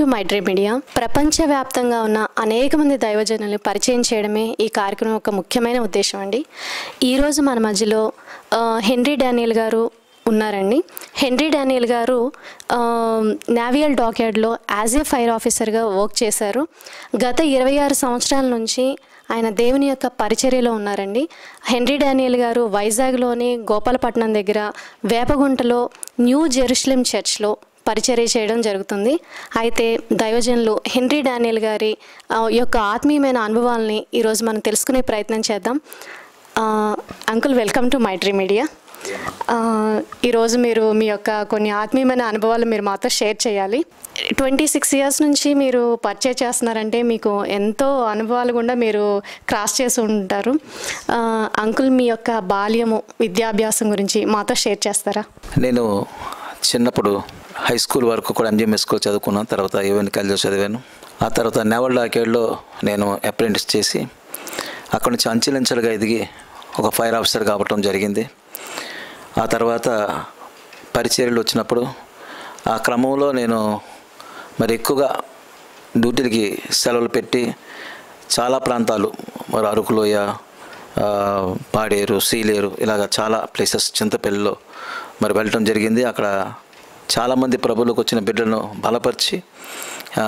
to my dream media ప్రపంచవ్యాప్తంగా ఉన్న అనేక మంది దైవజనుల్ని పరిచయం చేయడమే ఈ కార్యక్రమం యొక్క ముఖ్యమైన ఉద్దేశం అండి ఈరోజు మన మధ్యలో ఆ, హెన్రీ డానియల్ గారు ఉన్నారండి హెన్రీ డానియల్ గారు ఆ, నావియల్ డాక్యార్డ్లో యాజ్ ఏ ఫైర్ ఆఫీసర్గా వర్క్ చేశారు గత ఇరవై ఆరు సంవత్సరాల నుంచి ఆయన దేవుని యొక్క పరిచర్యలో ఉన్నారండి హెన్రీ డానియల్ గారు వైజాగ్లోని గోపాలపట్నం దగ్గర వేపగుంటలో న్యూ జెరూసలేం చర్చ్లో పరిచర్య చేయడం జరుగుతుంది అయితే దైవజనులు హెన్రీ డానియల్ గారి ఆ, యొక్క ఆత్మీయమైన అనుభవాల్ని ఈరోజు మనం తెలుసుకునే ప్రయత్నం చేద్దాం ఆ, uncle welcome to Maitri media ఆ, ఈరోజు మీరు మీ యొక్క కొన్ని ఆత్మీయమైన అనుభవాలు మీరు మాతో షేర్ చేయాలి ట్వంటీ సిక్స్ ఇయర్స్ నుంచి మీరు పర్చేజ్ చేస్తున్నారంటే మీకు ఎంతో అనుభవాలు గుండా మీరు క్రాస్ చేసి ఉంటారు ఆ, అంకుల్ మీ యొక్క బాల్యము విద్యాభ్యాసం గురించి మాతో షేర్ చేస్తారా నేను చిన్నప్పుడు హై స్కూల్ వరకు కూడా ఎంజిఎం స్కూల్ చదువుకున్నాను తర్వాత ఈవెన్ కాలేజ్ చదివాను ఆ తర్వాత నెవల్ డాకేడ్లో నేను అప్రెంటిస్ చేసి అక్కడి నుంచి అంచెలంచెలుగా ఎదిగి ఒక ఫైర్ ఆఫీసర్ కావటం జరిగింది ఆ తర్వాత పరిచర్యలు వచ్చినప్పుడు ఆ క్రమంలో నేను మరి ఎక్కువగా డ్యూటీలకి సెలవులు పెట్టి చాలా ప్రాంతాలు మరి అరకులోయ ఆ, పాడేరు సీలేరు ఇలాగ చాలా ప్లేసెస్ చింతపల్లిలో మరి వెళ్ళటం జరిగింది అక్కడ చాలామంది ప్రభులకు వచ్చిన బిడ్డలను బలపరిచి ఆ,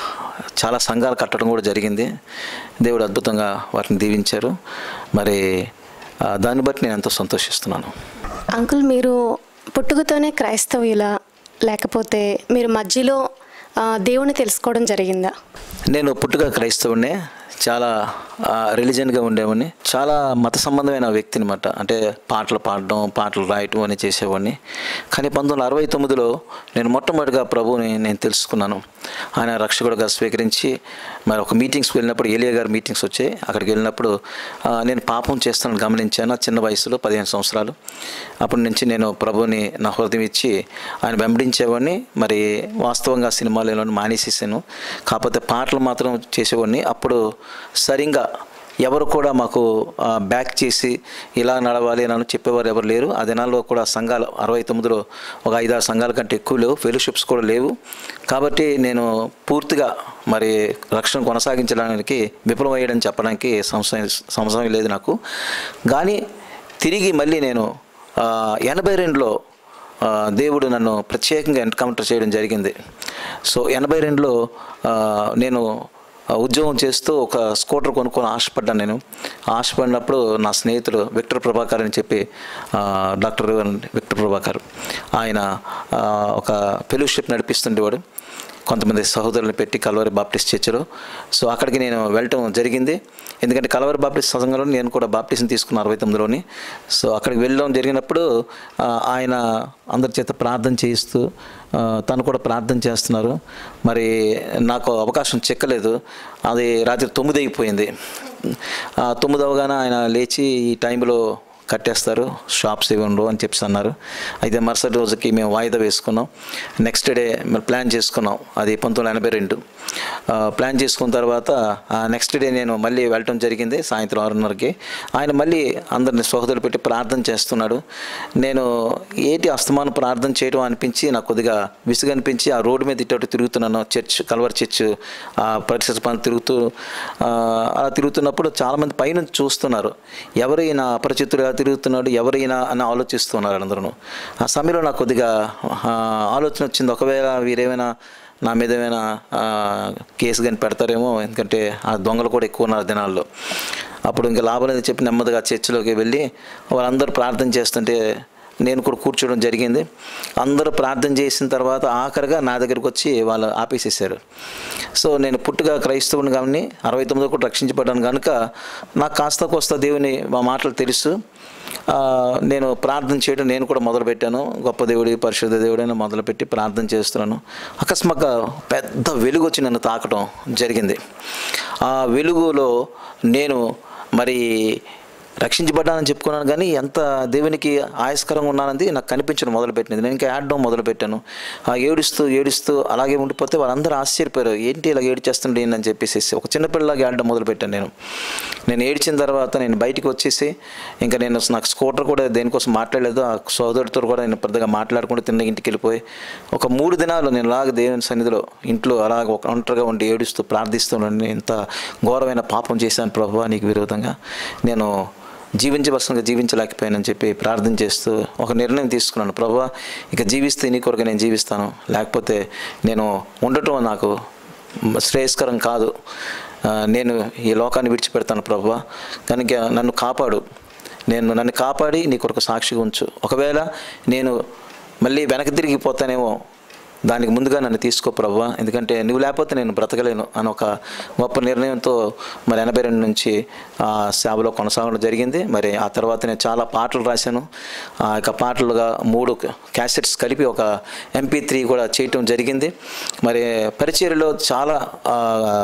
చాలా సంఘాలు కట్టడం కూడా జరిగింది దేవుడు అద్భుతంగా వాటిని దీవించారు మరి ఆ, దాన్ని బట్టి నేను ఎంతో సంతోషిస్తున్నాను అంకుల్ మీరు పుట్టుకతోనే క్రైస్తవులా లేకపోతే మీరు మధ్యలో ఆ, దేవుని తెలుసుకోవడం జరిగిందా నేను పుట్టుక క్రైస్తవుడినే చాలా రిలీజియన్గా ఉండేవాడిని చాలా మత సంబంధమైన వ్యక్తి అనమాట అంటే పాటలు పాడడం పాటలు రాయటం అని చేసేవాడిని కానీ పంతొమ్మిది వందల అరవై తొమ్మిదిలో నేను మొట్టమొదటిగా ప్రభువుని నేను తెలుసుకున్నాను ఆయన రక్షకుడుగా స్వీకరించి మరి ఒక మీటింగ్స్కి వెళ్ళినప్పుడు ఏలియా గారి మీటింగ్స్ వచ్చాయి అక్కడికి వెళ్ళినప్పుడు ఆ, నేను పాపం చేస్తానని గమనించాను చిన్న వయసులో పదిహేను సంవత్సరాలు అప్పటి నుంచి నేను ప్రభువుని నా హృదయం ఇచ్చి ఆయన వెంబడించేవాడిని మరి వాస్తవంగా సినిమాలలో మానేసేసాను కాకపోతే పాటలు మాత్రం చేసేవాడిని అప్పుడు సరిగ్గా ఎవరు కూడా మాకు ఆ, బ్యాక్ చేసి ఇలా నడవాలి అని చెప్పేవారు ఎవరు లేరు ఆ దినాల్లో కూడా సంఘాలు అరవై తొమ్మిదిలో ఒక ఐదారు సంఘాల కంటే ఎక్కువ లేవు ఫెలోషిప్స్ కూడా లేవు కాబట్టి నేను పూర్తిగా మరి రక్షణ కొనసాగించడానికి విఫలమయ్యాడని చెప్పడానికి సంశయం సంశయం లేదు నాకు కానీ తిరిగి మళ్ళీ నేను ఆ, ఎనభై రెండులో ఆ, దేవుడు నన్ను ప్రత్యేకంగా ఎన్కౌంటర్ చేయడం జరిగింది సో ఎనభై రెండులో ఆ, నేను ఆ, ఉద్యోగం చేస్తూ ఒక స్కూటర్ కొనుక్కొని ఆశపడ్డాను నేను ఆశపడినప్పుడు నా స్నేహితుడు విక్టర్ ప్రభాకర్ అని చెప్పి ఆ, డాక్టర్ విక్టర్ ప్రభాకర్ ఆయన ఆ, ఒక ఫెలోషిప్ నడిపిస్తుండేవాడు కొంతమంది సహోదరులను పెట్టి కలవరి బాప్టిస్ట్ చర్చలో సో అక్కడికి నేను వెళ్ళటం జరిగింది ఎందుకంటే కలవరి బాప్టిస్ట్ సంఘంలో నేను కూడా బాప్టిస్ట్ తీసుకున్నాను అరవై తొమ్మిదిలోని సో అక్కడికి వెళ్ళడం జరిగినప్పుడు ఆ, ఆయన అందరి చేత ప్రార్థన చేయిస్తూ ఆ, తను కూడా ప్రార్థన చేస్తున్నారు మరి నాకు అవకాశం చెక్కలేదు అది రాత్రి తొమ్మిది అయిపోయింది ఆ, తొమ్మిది అవగానే ఆయన లేచి ఈ టైంలో కట్టేస్తారు షాప్స్ ఇవి ఉండవు అని చెప్పి అన్నారు అయితే మరుసటి రోజుకి మేము వాయిదా వేసుకున్నాం నెక్స్ట్ డే మేము ప్లాన్ చేసుకున్నాం అది పంతొమ్మిది వందల ఎనభై రెండు ఆ, ప్లాన్ చేసుకున్న తర్వాత నెక్స్ట్ డే నేను మళ్ళీ వెళ్ళటం జరిగింది సాయంత్రం ఆరున్నరకి ఆయన మళ్ళీ అందరిని సోదరులు పెట్టి ప్రార్థన చేస్తున్నాడు నేను ఏంటి అస్తమానం ప్రార్థన చేయడం అనిపించి నాకు కొద్దిగా విసుగు అనిపించి ఆ రోడ్డు మీద ఇటు అటు తిరుగుతున్నాను చర్చ్ కల్వర్ చర్చ్ ఆ పరిసర ప్రాంతం తిరుగుతూ ఆ, అలా తిరుగుతున్నప్పుడు చాలామంది పైనుంచి చూస్తున్నారు ఎవరైనా అపరిచితుడిగా తిరుగుతున్నాడు ఎవరైనా అని ఆలోచిస్తున్నారు అందరూ ఆ సమయంలో నాకు కొద్దిగా ఆ, ఆలోచన వచ్చింది ఒకవేళ వీరేమైనా నా మీద ఏమైనా ఆ, కేసు కానీ పెడతారేమో ఎందుకంటే ఆ దొంగలు కూడా ఎక్కువ ఉన్నారు దినాల్లో అప్పుడు ఇంకా లాభం లేదని చెప్పి నెమ్మదిగా చర్చిలోకి వెళ్ళి వాళ్ళందరూ ప్రార్థన చేస్తుంటే నేను కూడా కూర్చోవడం జరిగింది అందరూ ప్రార్థన చేసిన తర్వాత ఆఖరిగా నా దగ్గరికి వచ్చి వాళ్ళు ఆపేసేసారు సో నేను పుట్టుగా క్రైస్తవుని కానీ అరవై తొమ్మిదో కూడా రక్షించబడ్డాను కనుక నాకు కాస్త కోస్త దేవుని మా మాటలు తెలుసు ఆ, నేను ప్రార్థన చేయడం నేను కూడా మొదలుపెట్టాను గొప్ప దేవుడి పరిశుద్ధ దేవుడైనా మొదలుపెట్టి ప్రార్థన చేస్తున్నాను అకస్మాత్తుగా పెద్ద వెలుగు వచ్చి నన్ను తాకడం జరిగింది ఆ వెలుగులో నేను మరి రక్షించబడ్డానని చెప్పుకున్నాను కానీ ఎంత దేవునికి ఆయస్కరంగా ఉన్నానది నాకు కనిపించడం మొదలుపెట్టినది నేను ఇంకా ఏడడం మొదలుపెట్టాను ఆ ఏడుస్తూ ఏడుస్తూ అలాగే ఉండిపోతే వాళ్ళందరూ ఆశ్చర్యపోయారు ఏంటి ఇలా ఏడ్చేస్తుండే అని చెప్పేసి ఒక చిన్నపిల్లలాగా ఏడడం మొదలుపెట్టాను నేను నేను ఏడ్చిన తర్వాత నేను బయటికి వచ్చేసి ఇంకా నేను నాకు స్కూటర్ కూడా దేనికోసం మాట్లాడలేదు ఆ సోదరుడితో కూడా నేను పెద్దగా మాట్లాడుకుంటూ తిన్న ఇంటికి వెళ్ళిపోయి ఒక మూడు దినాలు నేను అలాగ దేవుని సన్నిధిలో ఇంట్లో అలాగ ఒక ఒంటరిగా ఉండి ఏడుస్తూ ప్రార్థిస్తున్నాను ఇంత ఘోరమైన పాపం చేశాను ప్రభు నీకు విరోధంగా నేను జీవించవలసిందిగా జీవించలేకపోయానని చెప్పి ప్రార్థన చేస్తూ ఒక నిర్ణయం తీసుకున్నాను ప్రభు ఇక జీవిస్తే నీ కొరకు నేను జీవిస్తాను లేకపోతే నేను ఉండటం నాకు శ్రేయస్కరం కాదు ఆ, నేను ఈ లోకాన్ని విడిచిపెడతాను ప్రభు కనుక నన్ను కాపాడు నేను నన్ను కాపాడి నీ కొరకు సాక్షిగా ఉంచు ఒకవేళ నేను మళ్ళీ వెనక్కి తిరిగిపోతానేమో దానికి ముందుగా నన్ను తీసుకో ప్రభు ఎందుకంటే నువ్వు లేకపోతే నేను బ్రతకలేను అని ఒక గొప్ప నిర్ణయంతో మరి ఎనభై రెండు నుంచి ఆ సేవలో కొనసాగడం జరిగింది మరి ఆ తర్వాత నేను చాలా పాటలు రాశాను ఆ యొక్క పాటలుగా మూడు క్యాసెట్స్ కలిపి ఒక ఎంపీ త్రీ కూడా చేయటం జరిగింది మరి పరిచర్యలో చాలా ఆ,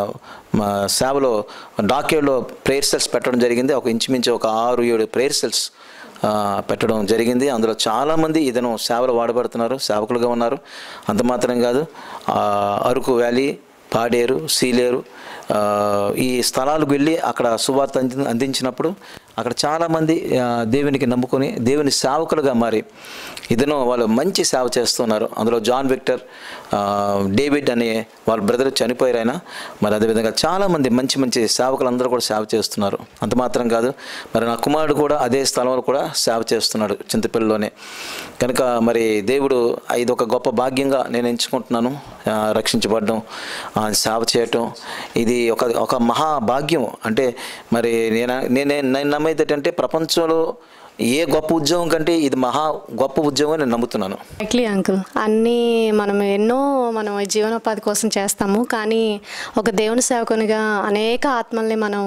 మా సేవలో డాక్యులో ప్రేయర్ సెల్స్ పెట్టడం జరిగింది ఒక ఇంచుమించు ఒక ఆరు ఏడు ప్రేయర్ సెల్స్ ఆ, పెట్టడం జరిగింది అందులో చాలామంది ఇదను సేవలు వాడబడుతున్నారు సేవకులుగా ఉన్నారు అంత మాత్రం కాదు ఆ, అరకు వ్యాలీ పాడేరు సీలేరు ఆ, ఈ స్థలాలకు వెళ్ళి అక్కడ సువార్త అంది అందించినప్పుడు అక్కడ చాలామంది ఆ, దేవునికి నమ్ముకొని దేవుని సేవకులుగా మారి ఇదను వాళ్ళు మంచి సేవ చేస్తున్నారు అందులో జాన్ విక్టర్ ఆ, డేవిడ్ అనే వాళ్ళ బ్రదర్ చనిపోయారు ఆయన మరి అదేవిధంగా చాలామంది మంచి మంచి సేవకులు అందరూ కూడా సేవ చేస్తున్నారు అంత మాత్రం కాదు మరి నా కుమారుడు కూడా అదే స్థలంలో కూడా సేవ చేస్తున్నాడు చింతపల్లిలోనే కనుక మరి దేవుడు ఇది ఒక గొప్ప భాగ్యంగా నేను ఎంచుకుంటున్నాను ఆ, రక్షించబడడం ఆ, సేవ చేయటం ఇది ఒక ఒక మహా భాగ్యం అంటే మరి నేను నేను నేను నమ్మేది ఏంటంటే ప్రపంచంలో ఏ గొప్ప ఉద్యోగం కంటే ఇది మహా గొప్ప ఉద్యోగం అని నేను నమ్ముతున్నాను ఎగ్జాక్ట్లీ అంకుల్ అన్నీ మనం ఎన్నో మనం ఈ జీవనోపాధి కోసం చేస్తాము కానీ ఒక దేవుని సేవకునిగా అనేక ఆత్మల్ని మనం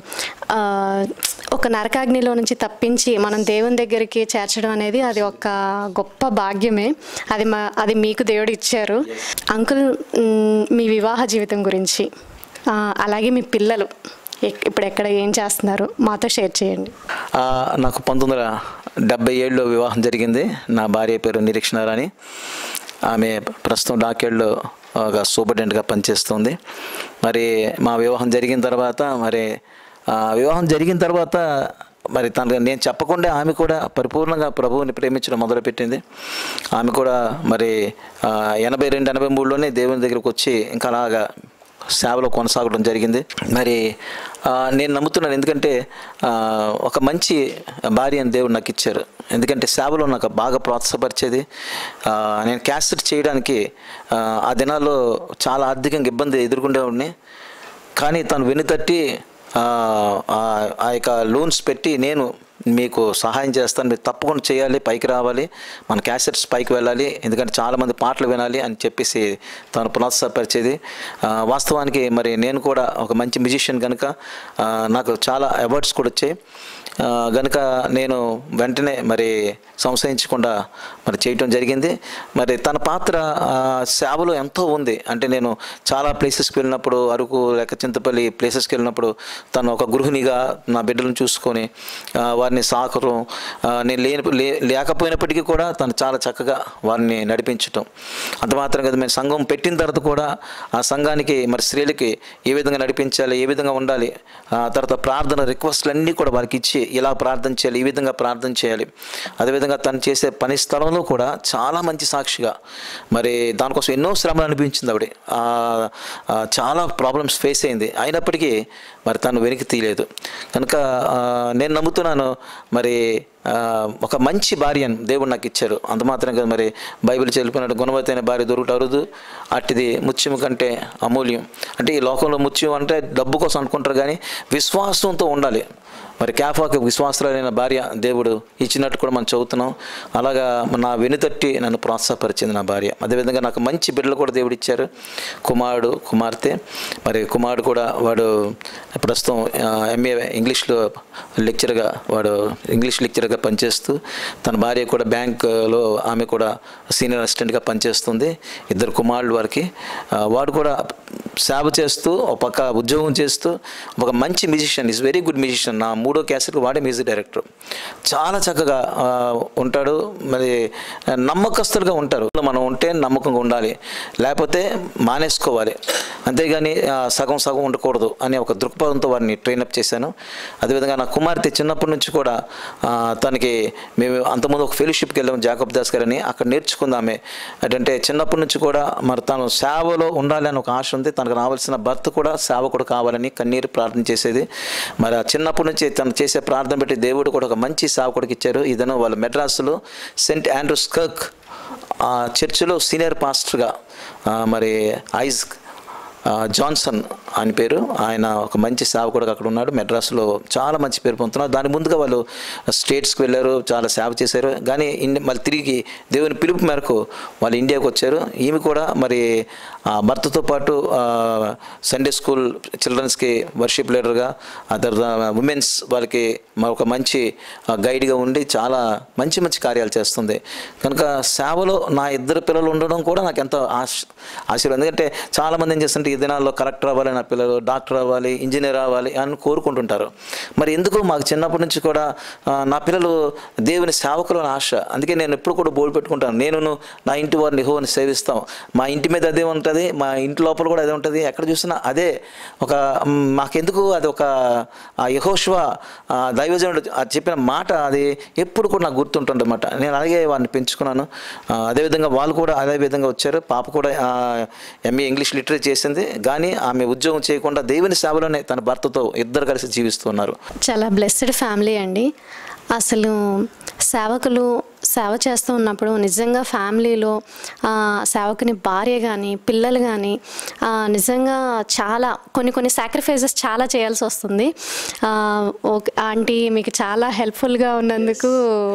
ఆ, ఒక నరకాగ్నిలో నుంచి తప్పించి మనం దేవుని దగ్గరికి చేర్చడం అనేది అది ఒక గొప్ప భాగ్యమే అది మా అది మీకు దేవుడు ఇచ్చారు అంకుల్ మ్, మీ వివాహ జీవితం గురించి ఆ, అలాగే మీ పిల్లలు ఎక్- ఇప్పుడు ఎక్కడ ఏం చేస్తున్నారు మాతో షేర్ చేయండి ఆ, నాకు పంతొమ్మిది వందల డెబ్బై ఏడులో వివాహం జరిగింది నా భార్య పేరు నిరీక్షణ రాణి ఆమె ప్రస్తుతం డాక్యుల్లో ఒక సూపరింటెండెంట్గా పనిచేస్తుంది మరి మా వివాహం జరిగిన తర్వాత మరి ఆ, వివాహం జరిగిన తర్వాత మరి తన నేను చెప్పకుండా ఆమె కూడా పరిపూర్ణంగా ప్రభువుని ప్రేమించడం మొదలుపెట్టింది ఆమె కూడా మరి ఆ, ఎనభై రెండు ఎనభై మూడులోనే దేవుని దగ్గరికి వచ్చి ఇంకా అలాగా సేవలో కొనసాగడం జరిగింది మరి ఆ, నేను నమ్ముతున్నాను ఎందుకంటే ఆ, ఒక మంచి భార్య అని దేవుడు నాకు ఇచ్చారు ఎందుకంటే సేవలో నాకు బాగా ప్రోత్సాహపరిచేది ఆ, నేను క్యాసెట్ చేయడానికి ఆ, ఆ దినాల్లో చాలా ఆర్థికంగా ఇబ్బంది ఎదుర్కొండేవాడిని కానీ తను వెనుతట్టి ఆ, ఆ ఆ యొక్క లోన్స్ పెట్టి నేను మీకు సహాయం చేస్తాను మీరు తప్పకుండా చేయాలి పైకి రావాలి మన క్యాసెట్స్ పైకి వెళ్ళాలి ఎందుకంటే చాలామంది పాటలు వినాలి అని చెప్పేసి తను ప్రోత్సాహపరిచేది ఆ, వాస్తవానికి మరి నేను కూడా ఒక మంచి మ్యూజిషియన్ కనుక ఆ, నాకు చాలా అవార్డ్స్ కూడా వచ్చాయి ఆ, గనుక నేను వెంటనే మరి సంశయించకుండా మరి చేయటం జరిగింది మరి తన పాత్ర ఆ, సేవలో ఎంతో ఉంది అంటే నేను చాలా ప్లేసెస్కి వెళ్ళినప్పుడు అరకు లేక చింతపల్లి ప్లేసెస్కి వెళ్ళినప్పుడు తను ఒక గృహిణిగా నా బిడ్డలను చూసుకొని ఆ, వారిని సాకరం ఆ, నేను లేని లే- లేకపోయినప్పటికీ కూడా తను చాలా చక్కగా వారిని నడిపించటం అంత మాత్రం కదా మేము సంఘం పెట్టిన తర్వాత కూడా ఆ సంఘానికి మరి స్త్రీలకి ఏ విధంగా నడిపించాలి ఏ విధంగా ఉండాలి ఆ తర్వాత ప్రార్థన రిక్వెస్ట్లు అన్నీ కూడా వారికి ఇచ్చి ఇలా ప్రార్థన చేయాలి ఈ విధంగా ప్రార్థన చేయాలి అదేవిధంగా తను చేసే పని స్థలంలో కూడా చాలా మంచి సాక్షిగా మరి దానికోసం ఎన్నో శ్రమలు అనిపించింది ఆవిడ ఆ, ఆ, చాలా ప్రాబ్లమ్స్ ఫేస్ అయింది అయినప్పటికీ మరి తను వెనక్కి తీయలేదు కనుక ఆ, నేను నమ్ముతున్నాను మరి ఆ, ఒక మంచి భార్యను దేవుడు నాకు ఇచ్చారు అంత మాత్రం కదా మరి బైబిల్ చెల్లిపోయినట్టు గుణవతైన భార్య దొరుకుట అరుదు అట్టిది ముత్యము కంటే అమూల్యం అంటే ఈ లోకంలో ముత్యం అంటే డబ్బు కోసం అనుకుంటారు కానీ విశ్వాసంతో ఉండాలి మరి క్యాఫాకి విశ్వాసరాలైన భార్య దేవుడు ఇచ్చినట్టు కూడా మనం చదువుతున్నాం అలాగా నా వెనుతట్టి నన్ను ప్రోత్సాహపరిచింది నా భార్య అదేవిధంగా నాకు మంచి బిడ్డలు కూడా దేవుడు ఇచ్చారు కుమారుడు కుమార్తె మరి కుమారుడు కూడా వాడు ప్రస్తుతం ఎంఏ ఇంగ్లీష్లో లెక్చర్గా వాడు ఇంగ్లీష్ లెక్చర్గా పనిచేస్తూ తన భార్య కూడా బ్యాంకులో ఆమె కూడా సీనియర్ అసిస్టెంట్గా పనిచేస్తుంది ఇద్దరు కుమారులు వారికి ఆ, వాడు కూడా సేవ చేస్తూ ఒక పక్క ఉద్యోగం చేస్తూ ఒక మంచి musician is very good musician నా మూడో క్యాసెట్ వాడే మ్యూజిక్ డైరెక్టర్ చాలా చక్కగా ఆ, ఉంటాడు మరి నమ్మకస్తులుగా ఉంటారు మనం ఉంటే నమ్మకంగా ఉండాలి లేకపోతే మానేసుకోవాలి అంతేగాని ఆ, సగం సగం ఉండకూడదు అనే ఒక దృక్పథంతో వారిని ట్రైనప్ చేశాను అదేవిధంగా నా కుమార్తె చిన్నప్పటి నుంచి కూడా ఆ, తనకి మేము అంతకుముందు ఒక ఫెలోషిప్కి వెళ్ళాము జాకబ్ దాస్ గారని అక్కడ నేర్చుకుందామే అంటే చిన్నప్పటి నుంచి కూడా మరి తను సేవలో ఉండాలి అని ఒక ఆశ ఉంది తనకు రావాల్సిన భర్త కూడా సేవకుడు కావాలని కన్నీరు ప్రార్థన చేసేది మరి ఆ చిన్నప్పటి నుంచి తను చేసే ప్రార్థన బట్టి దేవుడు కూడా ఒక మంచి సేవకుడికి ఇచ్చారు ఇదను వాళ్ళు మెడ్రాస్లో సెంట్ ఆండ్రూస్ కర్క్ ఆ చర్చిలో సీనియర్ పాస్టర్గా ఆ, మరి ఐజ్ ఆ, జాన్సన్ ఆయన పేరు ఆయన ఒక మంచి సేవకుడు అక్కడ ఉన్నాడు మెడ్రాస్లో చాలా మంచి పేరు పొందుతున్నారు దాని ముందుగా వాళ్ళు స్టేట్స్కి వెళ్ళారు చాలా సేవ చేశారు కానీ ఇండి మళ్ళీ తిరిగి దేవుని పిలుపు మేరకు వాళ్ళు ఇండియాకి వచ్చారు ఈమె కూడా మరి ఆ, భర్తతో పాటు సండే స్కూల్ చిల్డ్రన్స్కి వర్షిప్ లీడర్గా ఆ తర్వాత ఉమెన్స్ వాళ్ళకి మరి ఒక మంచి గైడ్గా ఉండి చాలా మంచి మంచి కార్యాలు చేస్తుంది కనుక సేవలో నా ఇద్దరు పిల్లలు ఉండడం కూడా నాకు ఎంతో ఆశ ఆశీర్వాదం ఎందుకంటే చాలామంది ఏం చేస్తుంటే ఈ దినాల్లో కలెక్టర్ అవ్వాలి నా పిల్లలు డాక్టర్ అవ్వాలి ఇంజనీర్ అవ్వాలి అని కోరుకుంటుంటారు మరి ఎందుకు మాకు చిన్నప్పటి నుంచి కూడా ఆ, నా పిల్లలు దేవుని సేవకులు అని ఆశ అందుకే నేను ఎప్పుడు కూడా బోర్డు పెట్టుకుంటాను నేను నా ఇంటి వారిని యెహోవాని సేవిస్తాం మా ఇంటి మీద అదే ఉంటుంది మా ఇంటి లోపల కూడా అదే ఉంటుంది ఎక్కడ చూసినా అదే ఒక మ్, మాకెందుకు అది ఒక ఆ యహోష్వ దైవజనుడు అది చెప్పిన మాట అది ఎప్పుడు కూడా నాకు గుర్తుంటుందన్నమాట నేను అలాగే వారిని పెంచుకున్నాను ఆ, అదేవిధంగా వాళ్ళు కూడా అదే విధంగా వచ్చారు పాప కూడా ఎంఏ ఇంగ్లీష్ లిటరేచర్ చేసింది కానీ ఆమె ఉద్యోగం చేయకుండా దేవుని సేవలోనే తన భర్తతో ఇద్దరు కలిసి జీవిస్తున్నారు చాలా బ్లెస్డ్ ఫ్యామిలీ అండి అసలు సేవకులు సేవ చేస్తూ ఉన్నప్పుడు నిజంగా ఫ్యామిలీలో ఆ, సేవకుని భార్య కానీ పిల్లలు కానీ ఆ, నిజంగా చాలా కొన్ని కొన్ని సాక్రిఫైసెస్ చాలా చేయాల్సి వస్తుంది ఆ, ఓకే ఆంటీ మీకు చాలా హెల్ప్ఫుల్గా ఉన్నందుకు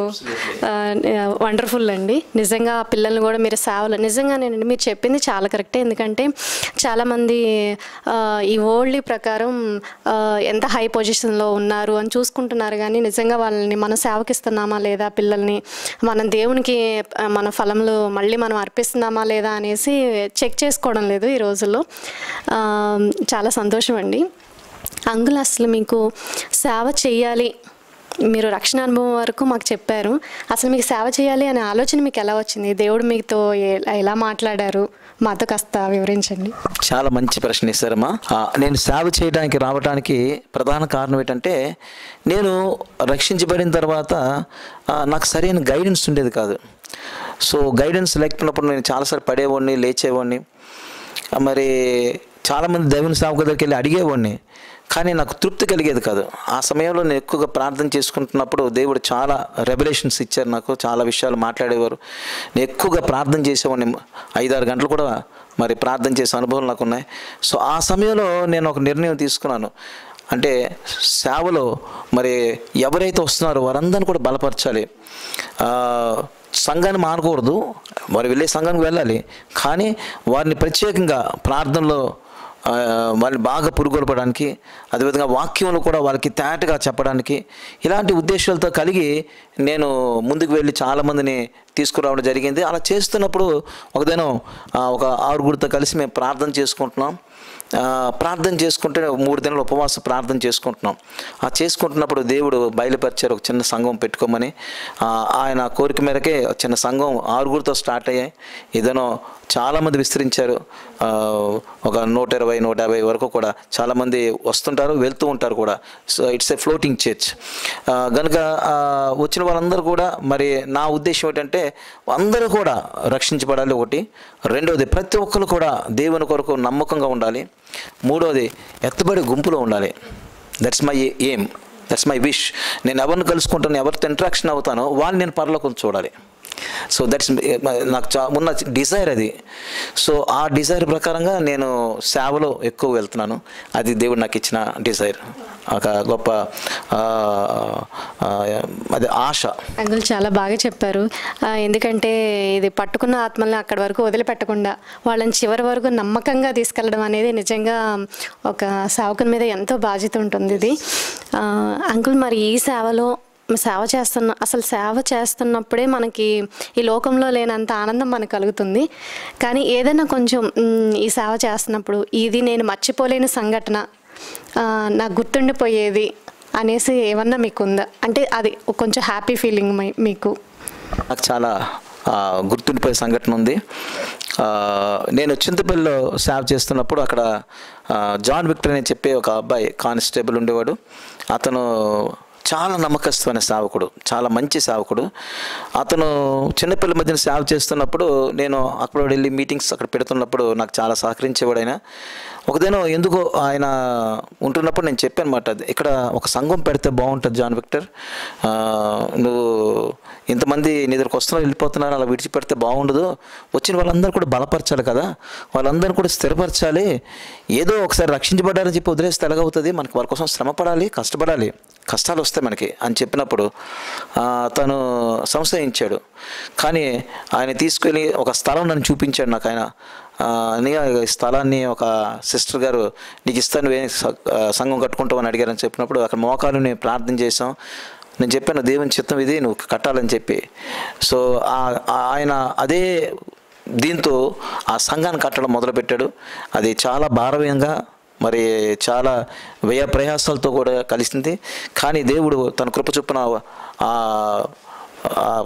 వండర్ఫుల్ అండి నిజంగా ఆ పిల్లల్ని కూడా మీరు సేవలు నిజంగా నేను మీరు చెప్పింది చాలా కరెక్టే ఎందుకంటే చాలామంది ఆ, ఈ ఓల్డ్లీ ప్రకారం ఆ, ఎంత హై పొజిషన్లో ఉన్నారు అని చూసుకుంటున్నారు కానీ నిజంగా వాళ్ళని మనం సేవకిస్తున్నామా లేదా పిల్లల్ని మనం దేవునికి ఆ, మన ఫలంలో మళ్ళీ మనం అర్పిస్తున్నామా లేదా అనేసి చెక్ చేసుకోవడం లేదు ఈ రోజుల్లో ఆ, చాలా సంతోషం అండి అంగుల్ అసలు మీకు సేవ చేయాలి మీరు రక్షణ అనుభవం వరకు మాకు చెప్పారు అసలు మీకు సేవ చేయాలి అనే ఆలోచన మీకు ఎలా వచ్చింది దేవుడు మీతో ఏ- ఎలా మాట్లాడారు మాతో కాస్త వివరించండి చాలా మంచి ప్రశ్న ఇస్తారమ్మా ఆ, నేను సేవ చేయడానికి రావడానికి ప్రధాన కారణం ఏంటంటే నేను రక్షించబడిన తర్వాత ఆ, నాకు సరైన గైడెన్స్ ఉండేది కాదు సో గైడెన్స్ లేకపోయినప్పుడు నేను చాలాసార్లు పడేవాడిని లేచేవాడిని ఆ, మరి చాలామంది దైవన సేవకు దగ్గరికి వెళ్ళి అడిగేవాడిని కానీ నాకు తృప్తి కలిగేది కాదు ఆ సమయంలో నేను ఎక్కువగా ప్రార్థన చేసుకుంటున్నప్పుడు దేవుడు చాలా రెవల్యూషన్స్ ఇచ్చారు నాకు చాలా విషయాలు మాట్లాడేవారు నేను ఎక్కువగా ప్రార్థన చేసేవాడిని ఐదారు గంటలు కూడా మరి ప్రార్థన చేసే అనుభవం నాకు ఉన్నాయి సో ఆ సమయంలో నేను ఒక నిర్ణయం తీసుకున్నాను అంటే సేవలో మరి ఎవరైతే వస్తున్నారో వారందరిని కూడా బలపరచాలి ఆ, సంఘాన్ని మానకూడదు వారు వెళ్ళే సంఘానికి వెళ్ళాలి కానీ వారిని ప్రత్యేకంగా ప్రార్థనలో ఆ, వాళ్ళని బాగా పురుగొల్పడానికి అదేవిధంగా వాక్యంలో కూడా వాళ్ళకి తేటగా చెప్పడానికి ఇలాంటి ఉద్దేశాలతో కలిగి నేను ముందుకు వెళ్ళి చాలామందిని తీసుకురావడం జరిగింది అలా చేస్తున్నప్పుడు ఒకదినం ఆ, ఒక ఆరుగురితో కలిసి మేము ప్రార్థన చేసుకుంటున్నాం ఆ, ప్రార్థన చేసుకుంటే మూడు దినాలు ఉపవాస ప్రార్థన చేసుకుంటున్నాం ఆ చేసుకుంటున్నప్పుడు దేవుడు బయలుపరిచారు ఒక చిన్న సంఘం పెట్టుకోమని ఆ, ఆయన కోరిక మేరకే ఒక చిన్న సంఘం ఆరుగురితో స్టార్ట్ అయ్యాయి ఇదనో చాలామంది విస్తరించారు ఆ, ఒక నూట ఇరవై నూట యాభై వరకు కూడా చాలామంది వస్తుంటారు వెళ్తూ ఉంటారు కూడా so it's a floating church కనుక వచ్చిన వాళ్ళందరూ కూడా మరి నా ఉద్దేశం ఏంటంటే అందరూ కూడా రక్షించబడాలి ఒకటి రెండవది ప్రతి ఒక్కరు కూడా దేవుని కొరకు నమ్మకంగా ఉండాలి మూడవది ఎత్తబడి గుంపులో ఉండాలి that's my aim that's my wish నేను ఎవరిని కలుసుకుంటాను ఎవరితో ఇంట్రాక్షన్ అవుతానో వాళ్ళు నేను పరలోకం చూడాలి సో దట్స్ నాకు చా ఉన్న డిజైర్ అది సో ఆ డిజైర్ ప్రకారంగా నేను సేవలో ఎక్కువ వెళ్తున్నాను అది దేవుడు నాకు ఇచ్చిన డిజైర్ ఒక గొప్ప ఆ, ఆ, అది ఆశ అంకుల్ చాలా బాగా చెప్పారు ఆ, ఎందుకంటే ఇది పట్టుకున్న ఆత్మల్ని అక్కడి వరకు వదిలిపెట్టకుండా వాళ్ళని చివరి వరకు నమ్మకంగా తీసుకెళ్ళడం అనేది నిజంగా ఒక సేవకుని మీద ఎంతో బాధ్యత ఉంటుంది ఇది ఆ, అంకుల్ మరి ఈ సేవలో సేవ చేస్తున్న అసలు సేవ చేస్తున్నప్పుడే మనకి ఈ లోకంలో లేనంత ఆనందం మనకు కలుగుతుంది కానీ ఏదైనా కొంచెం మ్, ఈ సేవ చేస్తున్నప్పుడు ఇది నేను మర్చిపోలేని సంఘటన ఆ, నాకు గుర్తుండిపోయేది అనేసి ఏమన్నా మీకు ఉందా అంటే అది కొంచెం హ్యాపీ ఫీలింగ్ మీకు నాకు చాలా ఆ, గుర్తుండిపోయే సంఘటన ఉంది ఆ, నేను చింతపల్లిలో సేవ చేస్తున్నప్పుడు అక్కడ ఆ, జాన్ విక్టర్ అని చెప్పే ఒక అబ్బాయి కానిస్టేబుల్ ఉండేవాడు అతను చాలా నమ్మకస్తున్న సేవకుడు చాలా మంచి సేవకుడు అతను చిన్నపిల్లల మధ్యన సేవ చేస్తున్నప్పుడు నేను అక్కడ వెళ్ళి మీటింగ్స్ అక్కడ పెడుతున్నప్పుడు నాకు చాలా సహకరించేవాడు ఆయన ఒకదేనో ఎందుకో ఆయన ఉంటున్నప్పుడు నేను చెప్పాను అనమాట ఇక్కడ ఒక సంఘం పెడితే బాగుంటుంది జాన్ విక్టర్ ఆ, నువ్వు ఇంతమంది నీ దగ్గరకు వస్తున్నారు వెళ్ళిపోతున్నారు అలా విడిచిపెడితే బాగుండదు వచ్చిన వాళ్ళందరూ కూడా బలపరచాలి కదా వాళ్ళందరూ కూడా స్థిరపరచాలి ఏదో ఒకసారి రక్షించబడ్డారని చెప్పి వదిలేస్తే ఎలాగవుతుంది మనకి వాళ్ళ కోసం శ్రమ పడాలి కష్టపడాలి కష్టాలు వస్తాయి మనకి అని చెప్పినప్పుడు ఆ, తను సంశయించాడు కానీ ఆయన తీసుకెళ్ళి ఒక స్థలం నన్ను చూపించాడు నాకు ఆయన ఆ, అన్నయ్య, ఈ స్థలాన్ని ఒక సిస్టర్ గారు నీకు ఇస్తాను నువ్వే స- ఆ, సంఘం కట్టుకుంటావు అని అడిగారని చెప్పినప్పుడు అక్కడ మోకాలు నేను ప్రార్థన చేసాం నేను చెప్పాను దేవుని చిత్తం ఇది నువ్వు కట్టాలని చెప్పి సో ఆ- ఆ- ఆయన అదే దీంతో ఆ సంఘాన్ని కట్టడం మొదలుపెట్టాడు అది చాలా భారవీయంగా మరి చాలా వ్యయ ప్రయాసాలతో కూడా కలిసింది కానీ దేవుడు తన కృప చొప్పున ఆ ఆ-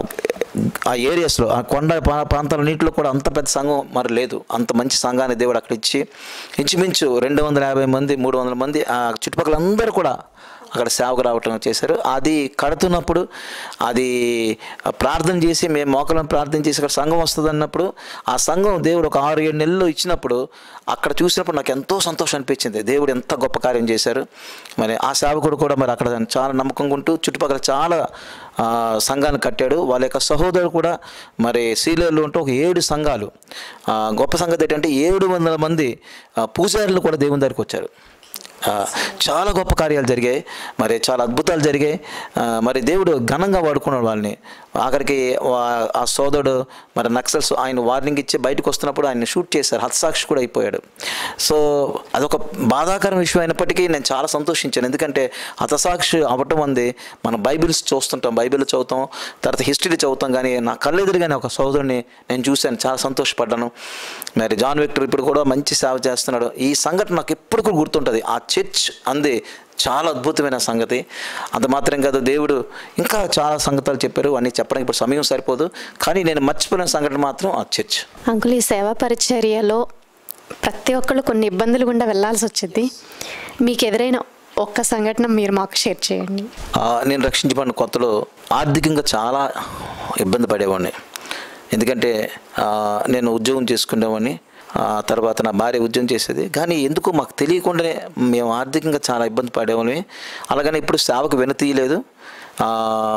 ఆ ఏరియాస్లో ఆ కొండ ప్రా- ప్రాంతాల నీటిలో కూడా అంత పెద్ద సంఘం మరి లేదు అంత మంచి సంఘాన్ని దేవుడు అక్కడ ఇచ్చి ఇంచుమించు రెండు వందల యాభై మంది మూడు వందల మంది ఆ చుట్టుపక్కల అందరూ కూడా అక్కడ సేవకు రావటం చేశారు అది కడుతున్నప్పుడు అది ప్రార్థన చేసి మేము మోకలను ప్రార్థన చేసి అక్కడ సంఘం వస్తుంది అన్నప్పుడు ఆ సంఘం దేవుడు ఒక ఆరు ఏడు నెలలు ఇచ్చినప్పుడు అక్కడ చూసినప్పుడు నాకు ఎంతో సంతోషం అనిపించింది దేవుడు ఎంత గొప్ప కార్యం చేశారు మరి ఆ సేవకుడు కూడా మరి అక్కడ చాలా నమ్మకంగా ఉంటూ చుట్టుపక్కల చాలా ఆ, సంఘాన్ని కట్టాడు వాళ్ళ యొక్క సహోదరుడు కూడా మరి సీలేరులో ఉంటూ ఒక ఏడు సంఘాలు ఆ, గొప్ప సంగతి ఏంటంటే ఏడు వందల మంది ఆ, పూజారులు కూడా దేవుని దగ్గరికి వచ్చారు ఆ, చాలా గొప్ప కార్యాలు జరిగాయి మరి చాలా అద్భుతాలు జరిగాయి ఆ, మరి దేవుడు ఘనంగా వాడుకున్నాడు వాళ్ళని ఆఖరికి వా- ఆ సోదరుడు మరి నక్సల్స్ ఆయన వార్నింగ్ ఇచ్చి బయటకు వస్తున్నప్పుడు ఆయన షూట్ చేశారు హత్సాక్షి కూడా అయిపోయాడు సో అదొక బాధాకరం విషయం అయినప్పటికీ నేను చాలా సంతోషించాను ఎందుకంటే హతసాక్షి అవ్వటం అంది మనం బైబిల్స్ చూస్తుంటాం బైబిల్ చదువుతాం తర్వాత హిస్టరీ చదువుతాం కానీ నా కళ్ళెదురుగానే ఒక సోదరుని నేను చూశాను చాలా సంతోషపడ్డాను మరి జాన్ విక్టర్ ఇప్పుడు కూడా మంచి సేవ చేస్తున్నాడు ఈ సంఘటన నాకు ఎప్పుడు కూడా గుర్తుంటుంది ఆ చర్చ్ అంది చాలా అద్భుతమైన సంగతి అంత మాత్రం కాదు దేవుడు ఇంకా చాలా సంగతులు చెప్పారు అన్నీ చెప్పడానికి ఇప్పుడు సమయం సరిపోదు కానీ నేను మర్చిపోయిన సంఘటన మాత్రం ఆ చర్చ్ అంకుల్ ఈ సేవా పరిచర్యలో ప్రతి ఒక్కళ్ళు కొన్ని ఇబ్బందులు గుండా వెళ్ళాల్సి వచ్చింది మీకు ఎదురైన ఒక్క సంఘటన మీరు మాకు షేర్ చేయండి ఆ, నేను రక్షించబడిన కొత్తలో ఆర్థికంగా చాలా ఇబ్బంది పడేవాడిని ఎందుకంటే ఆ, నేను ఉద్యోగం చేసుకునేవాడిని ఆ తర్వాత నా భార్య ఉద్యోగం చేసేది కానీ ఎందుకు మాకు తెలియకుండానే మేము ఆర్థికంగా చాలా ఇబ్బంది పడేవాళ్ళమే అలాగని ఇప్పుడు సేవకు వినతీయలేదు ఆ,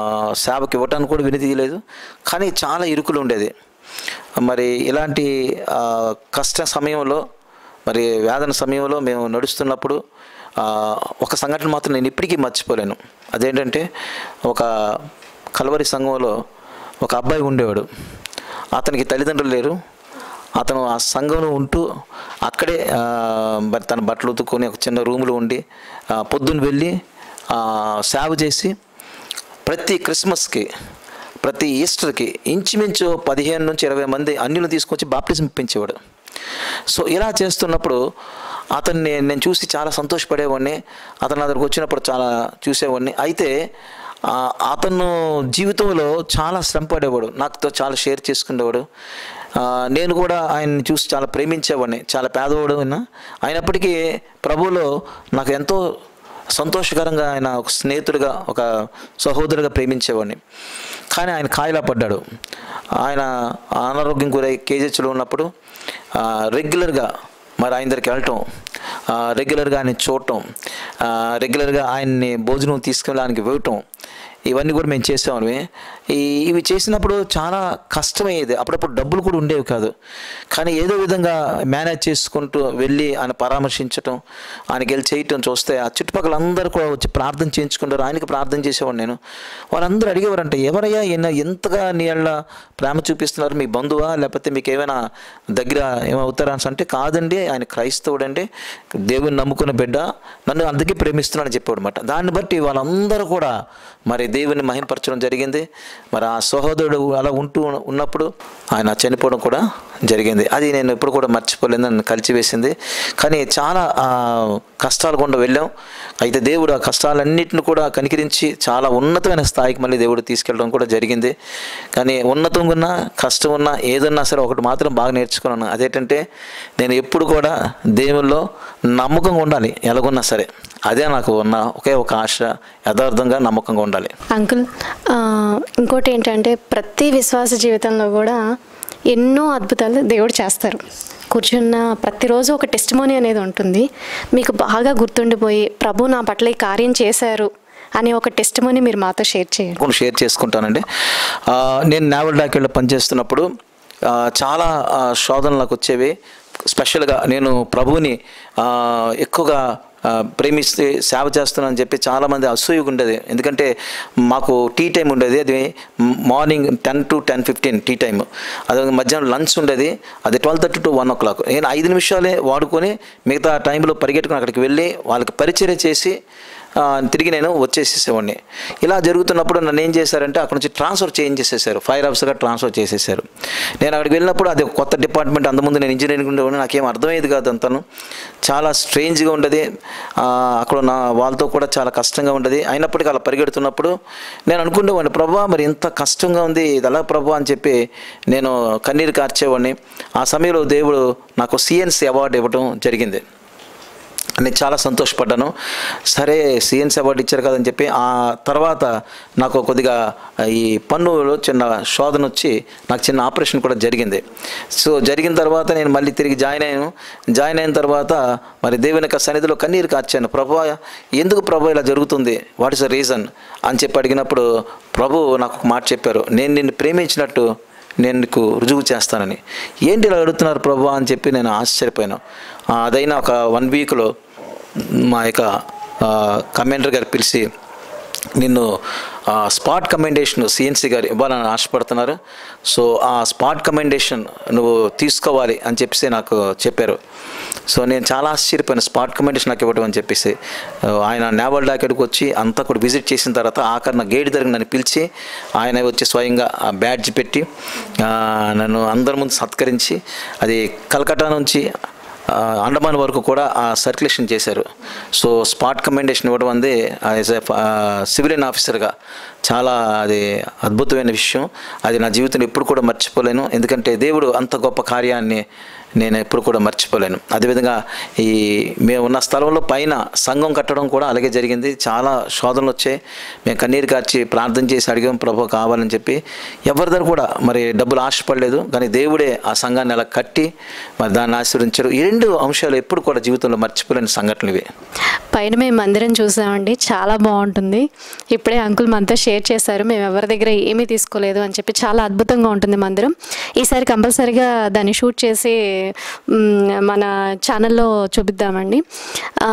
సేవకు ఇవ్వటానికి కూడా వినతీయలేదు కానీ చాలా ఇరుకులు ఉండేది మరి ఇలాంటి ఆ, కష్ట సమయంలో మరి వేదన సమయంలో మేము నడుస్తున్నప్పుడు ఆ, ఒక సంఘటన మాత్రం నేను ఇప్పటికీ మర్చిపోలేను అదేంటంటే ఒక కలవరి సంఘంలో ఒక అబ్బాయి ఉండేవాడు అతనికి తల్లిదండ్రులు లేరు అతను ఆ సంఘంలో ఉంటూ అక్కడే ఆ, మరి తన బట్టలు ఉతుక్కొని ఒక చిన్న రూములో ఉండి ఆ, పొద్దున్న వెళ్ళి ఆ, సేవ చేసి ప్రతి క్రిస్మస్కి ప్రతి ఈస్టర్కి ఇంచుమించు పదిహేను నుంచి ఇరవై మంది అన్యులు తీసుకొచ్చి బాప్టిజం ఇప్పించేవాడు సో ఇలా చేస్తున్నప్పుడు అతన్ని నేను చూసి చాలా సంతోషపడేవాడిని అతను నా దగ్గరకు వచ్చినప్పుడు చాలా చూసేవాడిని అయితే ఆ, అతను జీవితంలో చాలా శ్రమ పడేవాడు నాతో చాలా షేర్ చేసుకునేవాడు ఆ, నేను కూడా ఆయన్ని చూసి చాలా ప్రేమించేవాడిని చాలా పేదవాడు అయినా అయినప్పటికీ ప్రభువులో నాకు ఎంతో సంతోషకరంగా ఆయన ఒక స్నేహితుడిగా ఒక సహోదరుగా ప్రేమించేవాడిని కానీ ఆయన కాయలా పడ్డాడు ఆయన అనారోగ్యం గురై కేజెచ్లో ఉన్నప్పుడు ఆ, రెగ్యులర్గా మరి ఆయన దగ్గరికి వెళ్ళటం ఆ, రెగ్యులర్గా ఆయన చూడటం ఆ, రెగ్యులర్గా ఆయన్ని భోజనం తీసుకెళ్ళడానికి వెళ్ళటం ఇవన్నీ కూడా మేము చేసామని ఈ ఇవి చేసినప్పుడు చాలా కష్టమయ్యేది అప్పుడప్పుడు డబ్బులు కూడా ఉండేవి కాదు కానీ ఏదో విధంగా మేనేజ్ చేసుకుంటూ వెళ్ళి ఆయన పరామర్శించటం ఆయనకి వెళ్ళి చేయటం చూస్తే ఆ చుట్టుపక్కల అందరూ కూడా వచ్చి ప్రార్థన చేయించుకుంటారు ఆయనకి ప్రార్థన చేసేవాడు నేను వాళ్ళందరూ అడిగేవారంట ఎవరయ్యా ఈయన ఎంతగా నీ వాళ్ళ ప్రేమ చూపిస్తున్నారు మీ బంధువా లేకపోతే మీకు ఏమైనా దగ్గర ఏమవుతారా అని అంటే కాదండి ఆయన క్రైస్తవుడు అండి దేవుని నమ్ముకున్న బిడ్డ నన్ను అందుకే ప్రేమిస్తున్నానని చెప్పాడు అనమాట దాన్ని బట్టి వాళ్ళందరూ కూడా మరి దేవుని మహింపరచడం జరిగింది మరి ఆ సహోదరుడు అలా ఉంటూ ఉన్నప్పుడు ఆయన చనిపోవడం కూడా జరిగింది అది నేను ఎప్పుడు కూడా మర్చిపోలేదు నన్ను కలిచివేసింది కానీ చాలా ఆ, కష్టాలు గుండా వెళ్ళాం అయితే దేవుడు ఆ కష్టాలన్నింటిని కూడా కనికరించి చాలా ఉన్నతమైన స్థాయికి మళ్ళీ దేవుడు తీసుకెళ్ళడం కూడా జరిగింది కానీ ఉన్నతం ఉన్నా కష్టం ఉన్నా ఏదన్నా సరే ఒకటి మాత్రం బాగా నేర్చుకున్నాను అదేంటంటే నేను ఎప్పుడు కూడా దేవుల్లో నమ్మకంగా ఉండాలి ఎలాగున్నా సరే అదే నాకు ఉన్న ఒకే ఒక ఆశ యథార్థంగా నమ్మకంగా ఉండాలి అంకుల్ ఆ, ఇంకోటి ఏంటంటే ప్రతి విశ్వాస జీవితంలో కూడా ఎన్నో అద్భుతాలు దేవుడు చేస్తారు కూర్చున్న ప్రతిరోజు ఒక టెస్టిమోనీ అనేది ఉంటుంది మీకు బాగా గుర్తుండిపోయి ప్రభు నా పట్ల ఈ కార్యం చేశారు అనే ఒక టెస్టిమోనీ మీరు మాతో షేర్ చేయండి కొన్ని షేర్ చేసుకుంటానండి ఆ, నేను నేవల్ డాక్యుల్లో పనిచేస్తున్నప్పుడు ఆ, చాలా ఆ, శోధనలు నాకు వచ్చేవి స్పెషల్గా నేను ప్రభువుని ఆ, ఎక్కువగా ఆ, ప్రేమిస్తే సేవ చేస్తున్నానని చెప్పి చాలామంది అసూయగా ఉండేది ఎందుకంటే మాకు టీ టైం ఉండేది అది morning ten to ten fifteen tea time అది మధ్యాహ్నం లంచ్ ఉండేది అది twelve thirty to one o'clock నేను ఐదు నిమిషాలే వాడుకొని మిగతా టైంలో పరిగెట్టుకుని అక్కడికి వెళ్ళి వాళ్ళకి పరిచర్య చేసి ఆ, తిరిగి నేను వచ్చేసేసేవాడిని ఇలా జరుగుతున్నప్పుడు నన్ను ఏం చేశారంటే అక్కడ నుంచి ట్రాన్స్ఫర్ చేంజ్ చేసేసారు ఫైర్ ఆఫీసర్గా ట్రాన్స్ఫర్ చేసేసారు నేను అక్కడికి వెళ్ళినప్పుడు అది ఒక కొత్త డిపార్ట్మెంట్ అంతకుముందు నేను ఇంజనీరింగ్ ఉండేవాడిని నాకేం అర్థమయ్యేది కాదు అంతను చాలా స్ట్రేంజ్గా ఉండేది ఆ, అక్కడ నా వాళ్ళతో కూడా చాలా కష్టంగా ఉండేది అయినప్పటికీ అలా పరిగెడుతున్నప్పుడు నేను అనుకునేవాడిని ప్రభా మరి ఇంత కష్టంగా ఉంది ఇది ఎలా ప్రభా అని చెప్పి నేను కన్నీరు కార్చేవాడిని ఆ సమయంలో దేవుడు నాకు సిఎన్సి అవార్డు ఇవ్వడం జరిగింది నేను చాలా సంతోషపడ్డాను సరే సిఎన్స్ అవార్డు ఇచ్చారు కదని చెప్పి ఆ తర్వాత నాకు కొద్దిగా ఈ పన్నులో చిన్న శోధన వచ్చి నాకు చిన్న ఆపరేషన్ కూడా జరిగింది సో జరిగిన తర్వాత నేను మళ్ళీ తిరిగి జాయిన్ అయ్యాను జాయిన్ అయిన తర్వాత మరి దేవుని యొక్క సన్నిధిలో కన్నీరు కార్చాను ప్రభు ఎందుకు ప్రభు ఇలా జరుగుతుంది వాట్ ఇస్ ద రీజన్ అని చెప్పి అడిగినప్పుడు ప్రభు నాకు ఒక మాట చెప్పారు నేను నిన్ను ప్రేమించినట్టు నేను నీకు రుజువు చేస్తానని ఏంటి ఇలా అడుగుతున్నారు ప్రభు అని చెప్పి నేను ఆశ్చర్యపోయాను ఆ, అదైనా ఒక వన్ వీక్లో మా యొక్క కమాండర్ గారు పిలిచి నిన్ను ఆ, స్పాట్ కమెండేషన్ సిఎన్సి గారు ఇవ్వాలని ఆశపడుతున్నారు సో ఆ స్పాట్ కమెండేషన్ నువ్వు తీసుకోవాలి అని చెప్పేసి నాకు చెప్పారు సో నేను చాలా ఆశ్చర్యపోయాను స్పాట్ కమెండేషన్ నాకు ఇవ్వడం అని చెప్పేసి ఆ, ఆయన నేవల్ డాకెట్కి వచ్చి అంతా కూడా విజిట్ చేసిన తర్వాత ఆఖరిన గేట్ దగ్గర నన్ను పిలిచి ఆయన వచ్చి స్వయంగా ఆ బ్యాడ్జ్ పెట్టి ఆ, నన్ను అందరి ముందు సత్కరించి అది కలకట్టా నుంచి ఆ, అండమాన్ వరకు కూడా ఆ సర్క్యులేషన్ చేశారు సో స్పాట్ కమెండేషన్ ఇవ్వడం అనేది యాజ్ ఎ సివిలియన్ ఆఫీసర్గా చాలా అది అద్భుతమైన విషయం అది నా జీవితంలో ఎప్పుడు కూడా మర్చిపోలేను ఎందుకంటే దేవుడు అంత గొప్ప కార్యాన్ని నేను ఎప్పుడు కూడా మర్చిపోలేను అదేవిధంగా ఈ మేము ఉన్న స్థలంలో పైన సంఘం కట్టడం కూడా అలాగే జరిగింది చాలా శోధనలు వచ్చాయి మేము కన్నీరు కార్చి ప్రార్థన చేసి అడిగాం ప్రభు కావాలని చెప్పి ఎవరి దగ్గర కూడా మరి డబ్బులు ఆశపడలేదు కానీ దేవుడే ఆ సంఘాన్ని అలా కట్టి మరి దాన్ని ఆశీర్వదించారు ఈ రెండు అంశాలు ఎప్పుడు కూడా జీవితంలో మర్చిపోలేని సంఘటనలు ఇవి పైన మేము మందిరం చూసామండి చాలా బాగుంటుంది ఇప్పుడే అంకుల్ మనతో షేర్ చేశారు మేము ఎవరి దగ్గర ఏమీ తీసుకోలేదు అని చెప్పి చాలా అద్భుతంగా ఉంటుంది మందిరం ఈసారి కంపల్సరీగా దాన్ని షూట్ చేసి మ్, మన ఛానల్లో చూపిద్దామండి ఆ,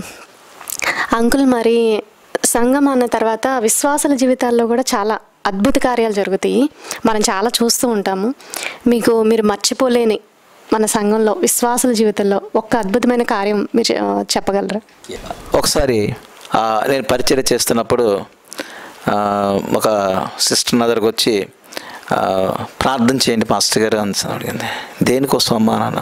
అంకుల్ మరి సంఘం అన్న తర్వాత విశ్వాసుల జీవితాల్లో కూడా చాలా అద్భుత కార్యాలు జరుగుతాయి మనం చాలా చూస్తూ ఉంటాము మీకు మీరు మర్చిపోలేని మన సంఘంలో విశ్వాసుల జీవితంలో ఒక్క అద్భుతమైన కార్యం మీరు ఆ, చెప్పగలరా ఒకసారి ఆ, నేను పరిచయం చేస్తున్నప్పుడు ఆ, ఒక సిస్టర్ నా దగ్గరకు వచ్చి ఆ, ప్రార్థన చేయండి మాస్టర్ గారు అని అడిగింది దేనికోసం అమ్మా నాన్న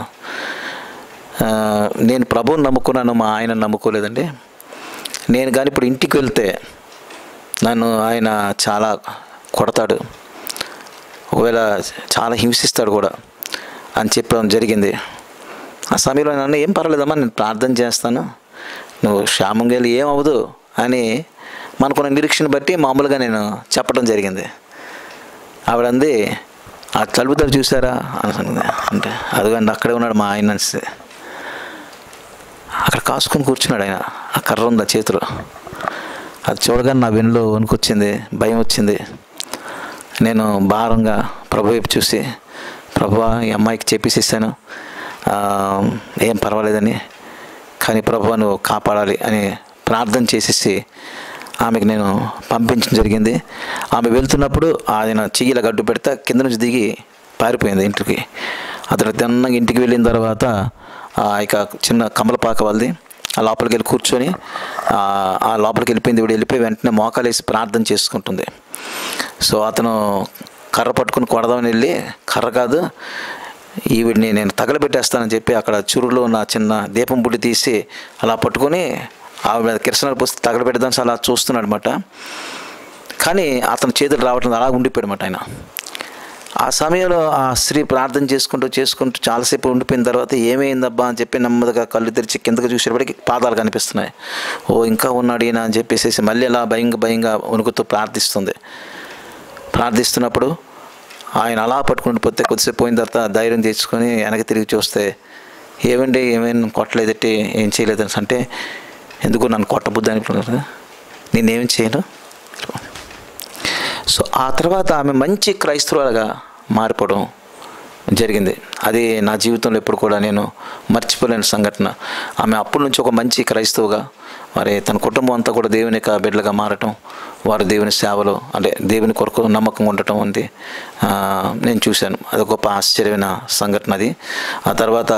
ఆ, నేను ప్రభువుని నమ్ముకున్నాను మా ఆయన నమ్ముకోలేదండి నేను కానీ ఇప్పుడు ఇంటికి వెళ్తే నన్ను ఆయన చాలా కొడతాడు ఒకవేళ చాలా హింసిస్తాడు కూడా అని చెప్పడం జరిగింది ఆ సమయంలో నన్ను ఏం పర్వాలేదమ్మా నేను ప్రార్థన చేస్తాను నువ్వు క్షేమంగా వెళ్ళి ఏం అవ్వదు అని మనకున్న నిరీక్షణ బట్టి మామూలుగా నేను చెప్పడం జరిగింది ఆవిడ అంది ఆ తలుపు దగ్గర చూసారా అని అంటే అదిగండి అక్కడే ఉన్నాడు మా ఆయన అనేసి అక్కడ కాసుకొని కూర్చున్నాడు ఆయన ఆ కర్ర ఉంది ఆ చేతిలో అది చూడగానే నా వెన్నులో వణుకొచ్చింది భయం వచ్చింది నేను భారంగా ప్రభు వైపు చూసి ప్రభు ఈ అమ్మాయికి చెప్పేసేసాను ఆ, ఏం పర్వాలేదని కానీ ప్రభు నువ్వు కాపాడాలి అని ప్రార్థన చేసేసి ఆమెకి నేను పంపించడం జరిగింది ఆమె వెళ్తున్నప్పుడు ఆయన చెయ్యిల గడ్డు పెడితే కింద నుంచి దిగి పారిపోయింది ఇంటికి అతను తిన్నగా ఇంటికి వెళ్ళిన తర్వాత ఆ ఇక చిన్న కమలపాక వాళ్ళది ఆ లోపలికి వెళ్ళి కూర్చొని ఆ, ఆ లోపలికి వెళ్ళిపోయింది ఇప్పుడు వెళ్ళిపోయి వెంటనే మోకాలేసి ప్రార్థన చేసుకుంటుంది సో అతను కర్ర పట్టుకుని కొడదామని వెళ్ళి కర్ర కాదు ఈవిడిని నేను తగలబెట్టేస్తానని చెప్పి అక్కడ చురులో ఉన్న చిన్న దీపం బుడ్డి తీసి అలా పట్టుకొని ఆవిడ మీద కిరసనాలు పోసి తగలబెట్టదాం అలా చూస్తున్నాడు అనమాట కానీ అతని చేతులు రావట్లేదు అలా ఉండిపోయాడు అనమాట ఆయన ఆ సమయంలో ఆ స్త్రీ ప్రార్థన చేసుకుంటూ చేసుకుంటూ చాలాసేపు ఉండిపోయిన తర్వాత ఏమైందబ్బా అని చెప్పి నెమ్మదిగా కళ్ళు తెరిచి కిందకి చూసేటప్పటికి పాదాలు కనిపిస్తున్నాయి ఓ ఇంకా ఉన్నాడు ఈయన అని చెప్పేసి మళ్ళీ అలా భయంగా భయంగా వణుకుతూ ప్రార్థిస్తుంది ప్రార్థిస్తున్నప్పుడు ఆయన అలా పట్టుకుని పోతే కొద్దిసేపు పోయిన తర్వాత ధైర్యం తెచ్చుకొని వెనక్కి తిరిగి చూస్తే ఏమండి ఏమైనా కొట్టలేదట్టి ఏం చేయలేదు అనేసి అంటే ఎందుకు నన్ను కొట్టబుద్ది అనుకున్నారు నేనేం చేయను సో ఆ తర్వాత ఆమె మంచి క్రైస్తవులుగా మారిపోవడం జరిగింది అది నా జీవితంలో ఎప్పుడు కూడా నేను మర్చిపోలేని సంఘటన ఆమె అప్పటి నుంచి ఒక మంచి క్రైస్తవుగా మరి తన కుటుంబం అంతా కూడా దేవుని యొక్క బిడ్డలుగా మారటం వారు దేవుని సేవలో అంటే దేవుని కొరకు నమ్మకం ఉండటం ఉంది ఆ, నేను చూశాను అది గొప్ప ఆశ్చర్యమైన సంఘటన అది ఆ తర్వాత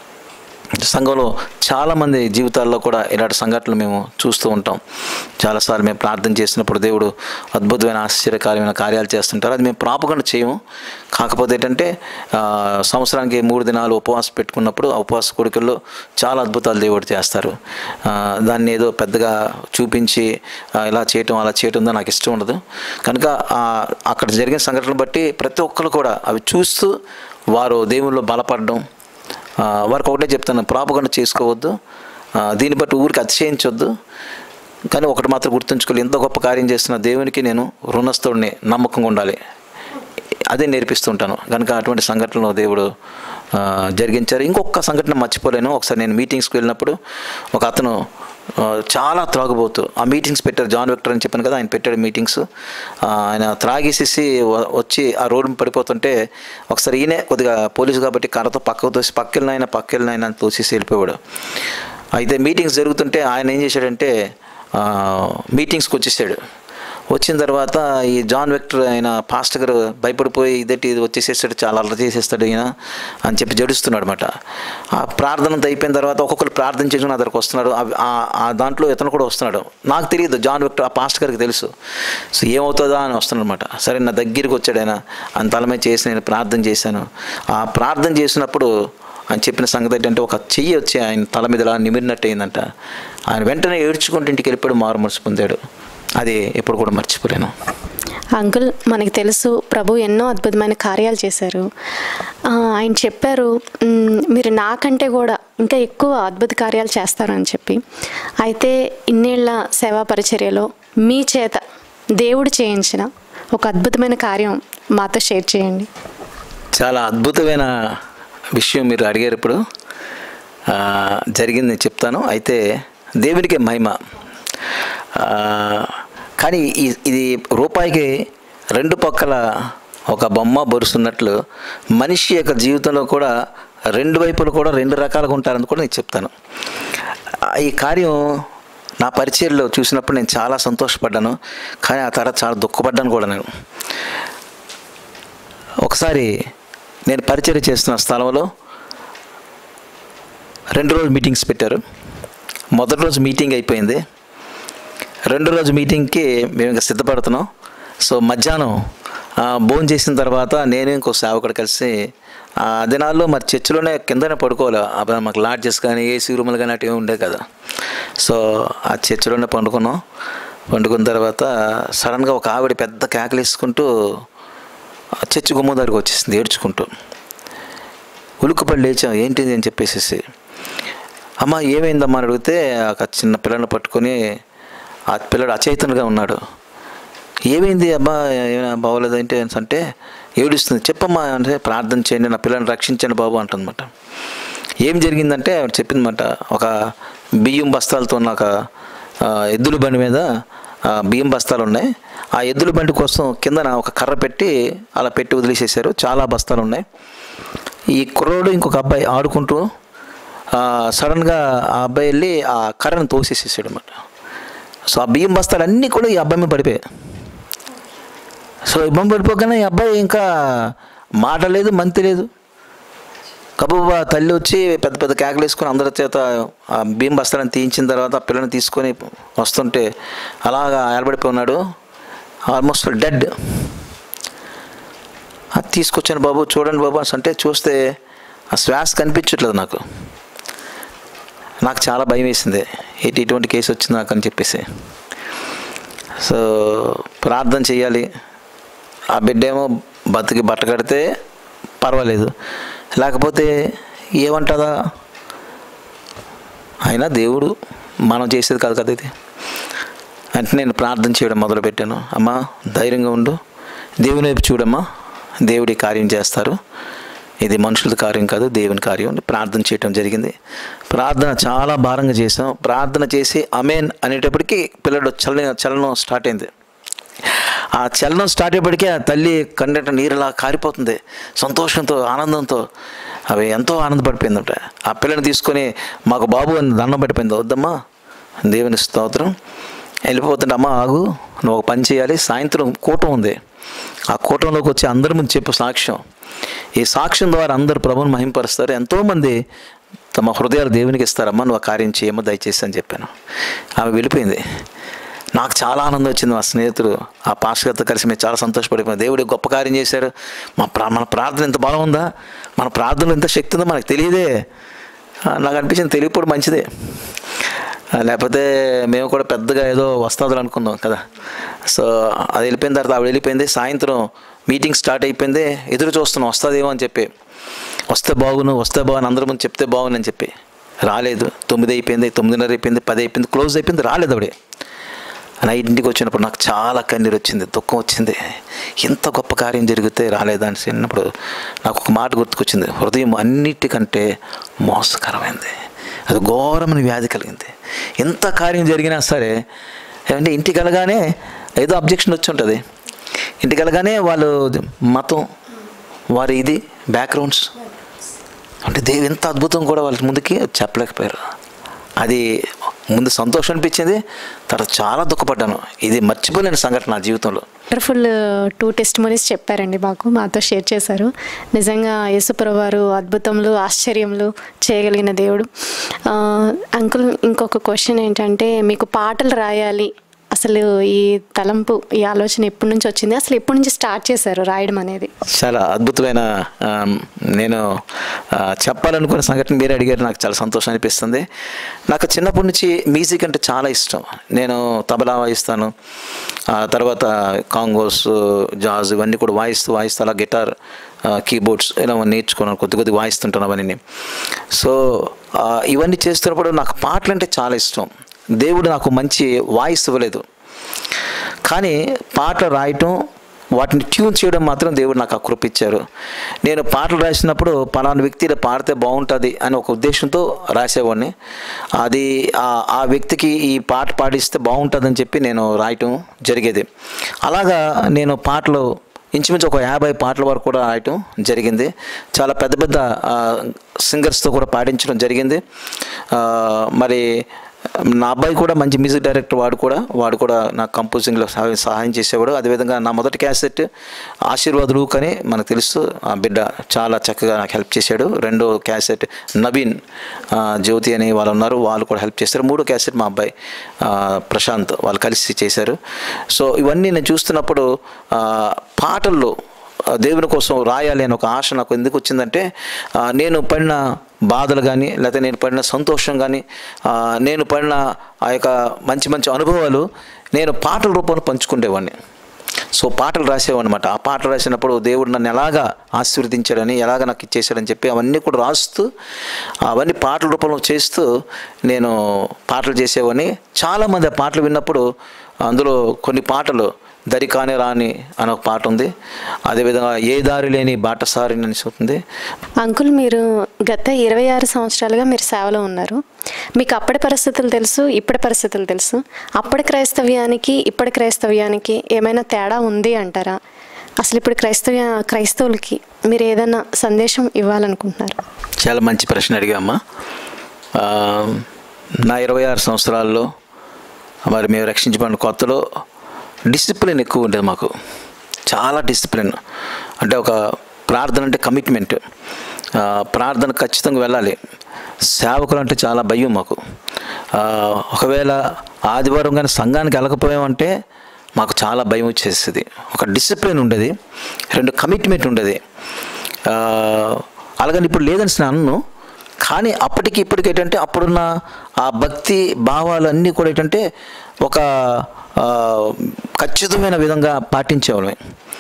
సంఘంలో చాలామంది జీవితాల్లో కూడా ఇలాంటి సంఘటనలు మేము చూస్తూ ఉంటాం చాలాసార్లు మేము ప్రార్థన చేసినప్పుడు దేవుడు అద్భుతమైన ఆశ్చర్యకార్యమైన కార్యాలు చేస్తుంటారు అది మేము ప్రాపకుండా చేయము కాకపోతే ఏంటంటే ఆ, సంవత్సరానికి మూడు దినాలు ఉపవాసం పెట్టుకున్నప్పుడు ఆ ఉపవాస కోరికల్లో చాలా అద్భుతాలు దేవుడు చేస్తారు ఆ, దాన్ని ఏదో పెద్దగా చూపించి ఆ, ఇలా చేయటం అలా చేయటం దా నాకు ఇష్టం ఉండదు కనుక ఆ, అక్కడ జరిగిన సంఘటనలు బట్టి ప్రతి ఒక్కరు కూడా అవి చూస్తూ వారు దేవుల్లో బలపడడం ఆ, వారికి ఒకటే చెప్తాను ప్రాపగండ చేసుకోవద్దు ఆ, దీన్ని బట్టి ఊరికి అతిశయించవద్దు కానీ ఒకటి మాత్రం గుర్తుంచుకోవాలి ఎంత గొప్ప కార్యం చేస్తున్న దేవునికి నేను రుణస్థుడిని నమ్మకంగా ఉండాలి అదే నేర్పిస్తుంటాను కనుక అటువంటి సంఘటనలు దేవుడు ఆ, జరిగించారు ఇంకొక సంఘటన మర్చిపోలేను ఒకసారి నేను మీటింగ్స్కి వెళ్ళినప్పుడు ఒక అతను ఆ, చాలా త్రాగుబోతు ఆ మీటింగ్స్ పెట్టారు జాన్ విక్టర్ అని చెప్పాను కదా ఆయన పెట్టాడు మీటింగ్స్ ఆ, ఆయన త్రాగేసేసి వ- వచ్చి ఆ రోడ్డు మీద పడిపోతుంటే ఒకసారి ఈయనే కొద్దిగా పోలీసు కాబట్టి కర్రతో పక్కకు తోసి పక్కెళ్ళినైనా పక్కెళ్ళినైనా అని తోసేసి వెళ్ళిపోయాడు అయితే మీటింగ్స్ జరుగుతుంటే ఆయన ఏం చేశాడంటే ఆ, మీటింగ్స్కి వచ్చేసాడు వచ్చిన తర్వాత ఈ జాన్ వెక్టర్ ఆయన పాస్టర్ గారు భయపడిపోయి ఇదటి ఇది వచ్చేసేస్తాడు చాలా అల్లరి చేసేస్తాడు ఈయన అని చెప్పి జడుస్తున్నాడు అనమాట ఆ ప్రార్థన అంతా అయిపోయిన తర్వాత ఒక్కొక్కరు ప్రార్థన చేసుకుని నా దగ్గరకు వస్తున్నాడు ఆ- ఆ- ఆ దాంట్లో ఇతను కూడా వస్తున్నాడు నాకు తెలియదు జాన్ వెక్టర్ ఆ పాస్టర్ గారికి తెలుసు సో ఏమవుతుందా అని వస్తున్నాడు అనమాట సరే నా దగ్గరికి వచ్చాడు ఆయన ఆయన తల మీద చేసి నేను ప్రార్థన చేశాను ఆ ప్రార్థన చేసినప్పుడు ఆయన చెప్పిన సంగతి ఏంటంటే ఒక చెయ్యి వచ్చి ఆయన తల మీద ఇలా నిమిరినట్టు అయిందంట ఆయన వెంటనే ఏడ్చుకుంటూ ఇంటికి వెళ్ళిపోయాడు మారు మనసు పొందాడు అది ఎప్పుడు కూడా మర్చిపోలేను అంకుల్ మనకి తెలుసు ప్రభు ఎన్నో అద్భుతమైన కార్యాలు చేశారు ఆ, ఆయన చెప్పారు "మ్, మీరు నాకంటే కూడా ఇంకా ఎక్కువ అద్భుత కార్యాలు చేస్తారని చెప్పి అయితే ఇన్నేళ్ల సేవా పరిచర్యలో మీ చేత దేవుడు చేయించిన ఒక అద్భుతమైన కార్యం మాతో షేర్ చేయండి చాలా అద్భుతమైన విషయం మీరు అడిగారు ఇప్పుడు ఆ, జరిగింది నేను చెప్తాను అయితే దేవునికి మహిమ ఆ, కానీ ఈ- ఇది రూపాయికి రెండు పక్కల ఒక బొమ్మ బొరుసున్నట్లు మనిషి యొక్క జీవితంలో కూడా రెండు వైపులు కూడా రెండు రకాలుగా ఉంటారని కూడా నేను చెప్తాను ఆ, ఈ కార్యం నా పరిచయంలో చూసినప్పుడు నేను చాలా సంతోషపడ్డాను కానీ ఆ తర్వాత చాలా దుఃఖపడ్డాను కూడా నేను ఒకసారి నేను పరిచయం చేస్తున్న స్థలంలో రెండు రోజులు మీటింగ్స్ పెట్టారు మొదటి రోజు మీటింగ్ అయిపోయింది రెండో రోజు మీటింగ్కి మేము ఇంకా సిద్ధపడుతున్నాం సో మధ్యాహ్నం భోజనం చేసిన తర్వాత నేను ఇంకో సేవకుడు కలిసి ఆ దినాల్లో మరి చర్చిలోనే కిందనే పడుకోవాలి అప్పుడు మాకు లాడ్జెస్ కానీ ఏసీ రూములు కానీ అటు ఏమి ఉండేవి కదా సో ఆ చర్చిలోనే పండుకున్నాం పండుకున్న తర్వాత సడన్గా ఒక ఆవిడ పెద్ద కేకలు వేసుకుంటూ ఆ చర్చి గుమ్మ దగ్గరికి వచ్చేసింది ఏడ్చుకుంటూ ఉలుకుపడి లేచాం ఏంటిది అని చెప్పేసి అమ్మ ఏమైందమ్మా అని అడిగితే ఒక చిన్న పిల్లని పట్టుకొని ఆ పిల్లడు అచైతనుగా ఉన్నాడు ఏమైంది అబ్బా ఏమైనా బాగోలేదు అంటే అంటే ఏడుస్తుంది చెప్పమ్మా అంటే ప్రార్థన చేయండి నా పిల్లని రక్షించండి బాబు అంటుందన్నమాట ఏం జరిగిందంటే ఆవిడ చెప్పిందన్నమాట ఒక బియ్యం బస్తాలతో ఉన్న ఒక ఆ, ఎద్దుల బండి మీద ఆ, బియ్యం బస్తాలు ఉన్నాయి ఆ ఎద్దుల బండి కోసం కిందన ఒక కర్ర పెట్టి అలా పెట్టి వదిలేసేసారు చాలా బస్తాలు ఉన్నాయి ఈ కుర్రోడు ఇంకొక అబ్బాయి ఆడుకుంటూ ఆ, సడన్గా ఆ అబ్బాయి వెళ్ళి ఆ కర్రను తోసేసేసాడు అనమాట సో ఆ బియ్యం బస్తాలు అన్నీ కూడా ఈ అబ్బాయి మీద పడిపోయాయి సో ఇబ్బంది పడిపోగానే ఈ అబ్బాయి ఇంకా మాట లేదు మంతి లేదు కబూబా తల్లి వచ్చి పెద్ద పెద్ద కేకలు వేసుకొని అందరి చేత ఆ బియ్యం బస్తాలను తీయించిన తర్వాత ఆ పిల్లని తీసుకొని వస్తుంటే అలాగా ఏలబడిపోయి ఉన్నాడు ఆల్మోస్ట్ డెడ్ అది తీసుకొచ్చాను బాబు చూడండి బాబు అని అంటే చూస్తే ఆ శ్వాస కనిపించట్లేదు నాకు నాకు చాలా భయం వేసింది ఇటు ఇటువంటి కేసు వచ్చింది నాకు అని చెప్పేసి సో ప్రార్థన చేయాలి ఆ బిడ్డ ఏమో బతికి బట్ట కడితే పర్వాలేదు లేకపోతే ఏమంటుందా అయినా దేవుడు మనం చేసేది కాదు కదా ఇది అంటే నేను ప్రార్థన చేయడం మొదలుపెట్టాను అమ్మా ధైర్యంగా ఉండు దేవుని వైపు చూడమ్మా దేవుడి కార్యం చేస్తారు ఇది మనుషుల కార్యం కాదు దేవుని కార్యం అని ప్రార్థన చేయటం జరిగింది ప్రార్థన చాలా భారంగా చేసాం ప్రార్థన చేసి అమేన్ అనేటప్పటికీ పిల్లడు చలన చలనం స్టార్ట్ అయింది ఆ చలనం స్టార్ట్ అయ్యేప్పటికీ ఆ తల్లి కండట నీరులా కారిపోతుంది సంతోషంతో ఆనందంతో అవి ఎంతో ఆనందపడిపోయిందట ఆ పిల్లని తీసుకొని మాకు బాబు అని దండం పడిపోయింది వద్దమ్మా దేవుని స్తోత్రం వెళ్ళిపోతుంటే అమ్మ ఆగు నువ్వు ఒక పని చేయాలి సాయంత్రం కూటం ఉంది ఆ కూటంలోకి వచ్చి అందరి ముందు చెప్పు సాక్ష్యం ఈ సాక్ష్యం ద్వారా అందరు ప్రభుని మహింపరుస్తారు ఎంతోమంది తమ హృదయాలు దేవునికి ఇస్తారమ్మా నువ్వు ఆ కార్యం చేయమ్మా దయచేసి అని చెప్పాను ఆమె వెళ్ళిపోయింది నాకు చాలా ఆనందం వచ్చింది మా స్నేహితుడు ఆ పాస్టర్ గారితో కలిసి మేము చాలా సంతోషపడిపోయాం దేవుడు గొప్ప కార్యం చేశారు మా ప్రా మన ప్రార్థన ఎంత బలం ఉందా మన ప్రార్థనలో ఎంత శక్తి ఉందో మనకు తెలియదే ఆ, నాకు అనిపించింది తెలియకపోవడం మంచిదే ఆ, లేకపోతే మేము కూడా పెద్దగా ఏదో వస్తుందని అనుకుందాం కదా సో అది వెళ్ళిపోయిన తర్వాత ఆవిడ వెళ్ళిపోయింది సాయంత్రం మీటింగ్ స్టార్ట్ అయిపోయింది ఎదురు చూస్తున్నాం వస్తుందేమో అని చెప్పి వస్తే బాగును వస్తే బాగుని అందరి ముందు చెప్తే బాగుంది అని చెప్పి రాలేదు తొమ్మిది అయిపోయింది తొమ్మిదిన్నర అయిపోయింది పది అయిపోయింది క్లోజ్ అయిపోయింది రాలేదు ఆవిడే నైట్ ఇంటికి వచ్చినప్పుడు నాకు చాలా కన్నీరు వచ్చింది దుఃఖం వచ్చింది ఎంత గొప్ప కార్యం జరిగితే రాలేదా అని చిన్నప్పుడు నాకు ఒక మాట గుర్తుకొచ్చింది హృదయం అన్నిటికంటే మోసకరమైంది అది ఘోరమైన వ్యాధి కలిగింది ఎంత కార్యం జరిగినా సరే ఏమంటే ఇంటికి వెళ్ళగానే ఏదో అబ్జెక్షన్ వచ్చి ఉంటుంది ఇంటికి వెళ్ళగానే వాళ్ళు మతం వారి ఇది బ్యాక్గ్రౌండ్స్ అంటే దేవి ఎంత అద్భుతం కూడా వాళ్ళకి ముందుకి చెప్పలేకపోయారు అది ముందు సంతోషం అనిపించింది తర్వాత చాలా దుఃఖపడ్డాను ఇది మర్చిపోలేని సంఘటన నా జీవితంలో వండర్ఫుల్ టూ టెస్ట్ మనీస్ చెప్పారండి మాకు మాతో షేర్ చేశారు నిజంగా యేసుప్రభు వారు అద్భుతములు ఆశ్చర్యములు చేయగలిగిన దేవుడు ఆ, అంకుల్ ఇంకొక క్వశ్చన్ ఏంటంటే మీకు పాటలు రాయాలి అసలు ఈ తలంపు ఈ ఆలోచన ఎప్పటి నుంచి వచ్చింది అసలు ఎప్పటి నుంచి స్టార్ట్ చేశారు రాయడం అనేది చాలా అద్భుతమైన ఆ, నేను ఆ, చెప్పాలనుకున్న సంఘటన మీరు అడిగారు నాకు చాలా సంతోషం అనిపిస్తుంది నాకు చిన్నప్పటి నుంచి మ్యూజిక్ అంటే చాలా ఇష్టం నేను తబలా వాయిస్తాను ఆ తర్వాత కాంగోస్ జాజ్ ఇవన్నీ కూడా వాయిస్తూ వాయిస్తూ అలా గిటార్ కీబోర్డ్స్ ఇలా నేర్చుకున్నాను కొద్ది కొద్ది వాయిస్తుంటాను అవన్నీ సో ఆ, ఇవన్నీ చేస్తున్నప్పుడు నాకు పాటలు అంటే చాలా ఇష్టం దేవుడు నాకు మంచి వాయిస్ ఇవ్వలేదు కానీ పాటలు రాయటం వాటిని ట్యూన్ చేయడం మాత్రం దేవుడు నాకు అకృపించారు నేను పాటలు రాసినప్పుడు పలానా వ్యక్తి ఇలా పాడితే బాగుంటుంది అని ఒక ఉద్దేశంతో రాసేవాడిని అది ఆ- ఆ వ్యక్తికి ఈ పాట పాడిస్తే బాగుంటుందని చెప్పి నేను రాయటం జరిగేది అలాగా నేను పాటలు ఇంచుమించు ఒక యాభై పాటల వరకు కూడా రాయటం జరిగింది చాలా పెద్ద పెద్ద సింగర్స్తో కూడా పాడించడం జరిగింది ఆ, మరి నా అబ్బాయి కూడా మంచి మ్యూజిక్ డైరెక్టర్ వాడు కూడా వాడు కూడా నా కంపోజింగ్లో సహాయం సహాయం చేసేవాడు అదేవిధంగా నా మొదటి క్యాసెట్ ఆశీర్వాద్ రూక్ అని మనకు తెలుసు ఆ బిడ్డ చాలా చక్కగా నాకు హెల్ప్ చేశాడు రెండో క్యాసెట్ నవీన్ ఆ, జ్యోతి అని వాళ్ళు ఉన్నారు వాళ్ళు కూడా హెల్ప్ చేశారు మూడో క్యాసెట్ మా అబ్బాయి ఆ, ప్రశాంత్ వాళ్ళు కలిసి చేశారు సో ఇవన్నీ నేను చూస్తున్నప్పుడు ఆ, పాటల్లో ఆ దేవుని కోసం రాయాలి అని ఒక ఆశ నాకు ఎందుకు వచ్చిందంటే ఆ, నేను పడిన బాధలు కానీ లేకపోతే నేను పడిన సంతోషం కానీ ఆ, నేను పడిన ఆ యొక్క మంచి మంచి అనుభవాలు నేను పాటల రూపంలో పంచుకునేవాడిని సో పాటలు రాసేవన్నమాట ఆ పాటలు రాసినప్పుడు దేవుడు నన్ను ఎలాగా ఆశీర్వదించాడని ఎలాగ నాకు ఇచ్చేసాడని చెప్పి అవన్నీ కూడా రాస్తూ అవన్నీ పాటల రూపంలో చేస్తూ నేను పాటలు చేసేవాడిని చాలామంది ఆ పాటలు విన్నప్పుడు అందులో కొన్ని పాటలు దరి కాని రాని అని ఒక పాట ఉంది అదేవిధంగా ఏ దారి లేని బాటసారి అని ఉంది అంకుల్ మీరు గత ఇరవై ఆరు సంవత్సరాలుగా మీరు సేవలో ఉన్నారు మీకు అప్పటి పరిస్థితులు తెలుసు ఇప్పటి పరిస్థితులు తెలుసు అప్పటి క్రైస్తవ్యానికి ఇప్పటి క్రైస్తవ్యానికి ఏమైనా తేడా ఉంది అంటారా అసలు ఇప్పుడు క్రైస్తవ్య క్రైస్తవులకి మీరు ఏదైనా సందేశం ఇవ్వాలనుకుంటున్నారు చాలా మంచి ప్రశ్న అడిగామ్మా ఆ, నా ఇరవై ఆరు సంవత్సరాల్లో మరి మేము రక్షించబడిన కొత్తలో డిసిప్లిన్ ఎక్కువ ఉండేది మాకు చాలా డిసిప్లిన్ అంటే ఒక ప్రార్థన అంటే కమిట్మెంట్ ఆ, ప్రార్థన ఖచ్చితంగా వెళ్ళాలి సేవకులు అంటే చాలా భయం మాకు ఆ, ఒకవేళ ఆదివారం కానీ సంఘానికి వెళ్ళకపోయామంటే మాకు చాలా భయం వచ్చేసేది ఒక డిసిప్లిన్ ఉండేది రెండు కమిట్మెంట్ ఉండేది ఆ, అలాగని ఇప్పుడు లేదని నేను అన్ను కానీ అప్పటికి ఇప్పటికి ఏంటంటే అప్పుడున్న ఆ భక్తి భావాలు అన్నీ కూడా ఏంటంటే ఒక ఆ, ఖచ్చితమైన విధంగా పాటించేవాళ్ళమే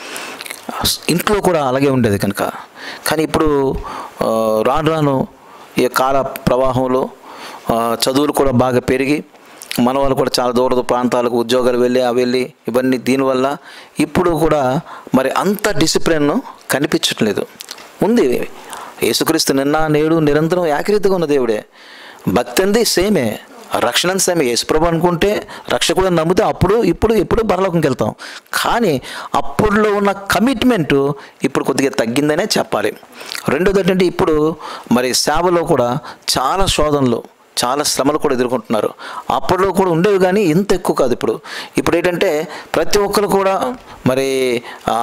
ఇంట్లో కూడా అలాగే ఉండేది కనుక కానీ ఇప్పుడు ఆ, రాను రాను ఈ కాల ప్రవాహంలో ఆ, చదువులు కూడా బాగా పెరిగి మన వాళ్ళు కూడా చాలా దూర ప్రాంతాలకు ఉద్యోగాలు వెళ్ళి అవి వెళ్ళి ఇవన్నీ దీనివల్ల ఇప్పుడు కూడా మరి అంత డిసిప్లిన్ కనిపించట్లేదు ఉంది యేసుక్రీస్తు నిన్న నేడు నిరంతరం ఏకరీతిగా ఉన్న దేవుడే భక్తి అంది సేమే రక్షణ సేమే యేసుప్రభు అనుకుంటే రక్షకుడు నమ్మితే అప్పుడు ఇప్పుడు ఎప్పుడు పరలోకంకి వెళ్తాం కానీ అప్పుడులో ఉన్న కమిట్మెంట్ ఇప్పుడు కొద్దిగా తగ్గిందనే చెప్పాలి రెండోది ఏంటంటే ఇప్పుడు మరి సేవలో కూడా చాలా శోధనలు చాలా శ్రమలు కూడా ఎదుర్కొంటున్నారు అప్పట్లో కూడా ఉండేవి కానీ ఇంత ఎక్కువ కాదు ఇప్పుడు ఇప్పుడు ఏంటంటే ప్రతి ఒక్కరు కూడా మరి ఆ,